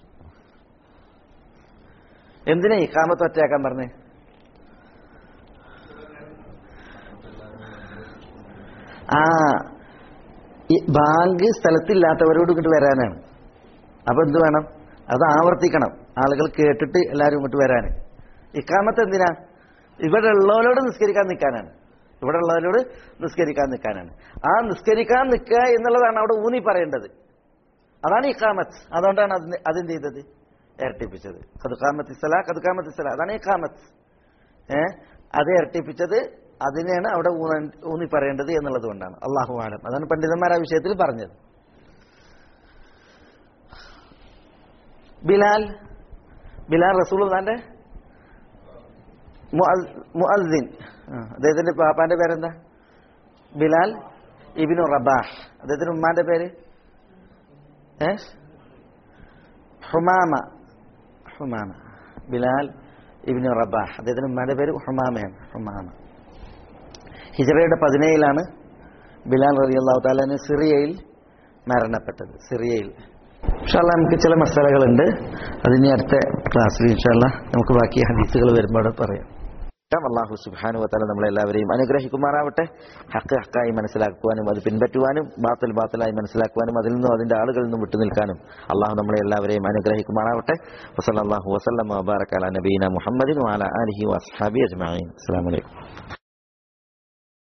എന്തിനാ ഇക്കാമത്ത് ഒറ്റയാക്കാൻ പറഞ്ഞത് ആ ഈ ബാങ്ക് സ്ഥലത്തില്ലാത്തവരോട് ഇങ്ങോട്ട് വരാനാണ് അപ്പൊ എന്ത് വേണം അത് ആവർത്തിക്കണം ആളുകൾ കേട്ടിട്ട് എല്ലാവരും ഇങ്ങോട്ട് വരാൻ ഇക്കാമത്ത് എന്തിനാ ഇവിടെ ഉള്ളവരോട് നിസ്കരിക്കാൻ നിൽക്കാനാണ് ഇവിടെ ഉള്ളവരോട് നിസ്കരിക്കാൻ നിൽക്കാനാണ് ആ നിസ്കരിക്കാൻ നിൽക്കുക എന്നുള്ളതാണ് അവിടെ ഊന്നി പറയേണ്ടത് അതാണ് ഇക്കാമത്ത് അതുകൊണ്ടാണ് അതിന് അതെന്ത് ചെയ്തത് ഇരട്ടിപ്പിച്ചത് കതുക്കാമത്ത് ഇസ്സല കതുക്കാമത്ത് ഇസ്സല അതാണ് ഇക്കാമത്ത് ഏ അത് ഇരട്ടിപ്പിച്ചത് അതിനെയാണ് അവിടെ ഊന്ന- ഊന്നി പറയേണ്ടത് എന്നുള്ളത് കൊണ്ടാണ് അള്ളാഹു ആലം അതാണ് പണ്ഡിതന്മാർ ആ വിഷയത്തിൽ പറഞ്ഞത് ബിലാൽ ബിലാൽ റസൂൽദാന്റെ മുഅദ്ദിൻ ആ, അദ്ദേഹത്തിന്റെ പാപ്പാന്റെ പേരെന്താ ബിലാൽ ഇബിനു റബാഹ് അദ്ദേഹത്തിന്റെ ഉമ്മാന്റെ പേര് ഏ ഹുമാമ ഹുമാമ ബിലാൽ ഇബിനു റബാഹ് അദ്ദേഹത്തിന്റെ ഉമ്മാന്റെ പേര് ഹുമാമയാണ് ഹുമാമ ഹിജറയുടെ പതിനേഴിലാണ് ബിലാൽ റതി അള്ളാഹു താലാന് സിറിയയിൽ മരണപ്പെട്ടത് സിറിയയിൽ ഇൻഷാല്ല നമുക്ക് ചില മസാലകളുണ്ട് അതിന് അടുത്ത ക്ലാസ്സിൽ ഇൻഷാല്ല നമുക്ക് ബാക്കി ഹദീസുകൾ വരുമ്പോൾ പറയാം അള്ളാഹു സുബാനു വത്താല നമ്മളെല്ലാവരെയും അനുഗ്രഹിക്കുമാറാവട്ടെ ഹക്ക് ഹക്കായി മനസ്സിലാക്കുവാനും അത് പിൻപറ്റുവാനും ബാത്തൽ ബാത്തലായി മനസ്സിലാക്കുവാനും അതിൽ നിന്നും അതിന്റെ ആളുകളിൽ നിന്നും വിട്ടുനിൽക്കാനും അള്ളാഹു നമ്മളെ എല്ലാവരെയും അനുഗ്രഹിക്കുമാറാവട്ടെ വസല്ലാഹു വസ്ലം വബാറക്കാല നബീന മുഹമ്മദിൻ വാല അലഹി വസ്ഹാബി അജ്മാൻ അസ്സാം വലൈക്കും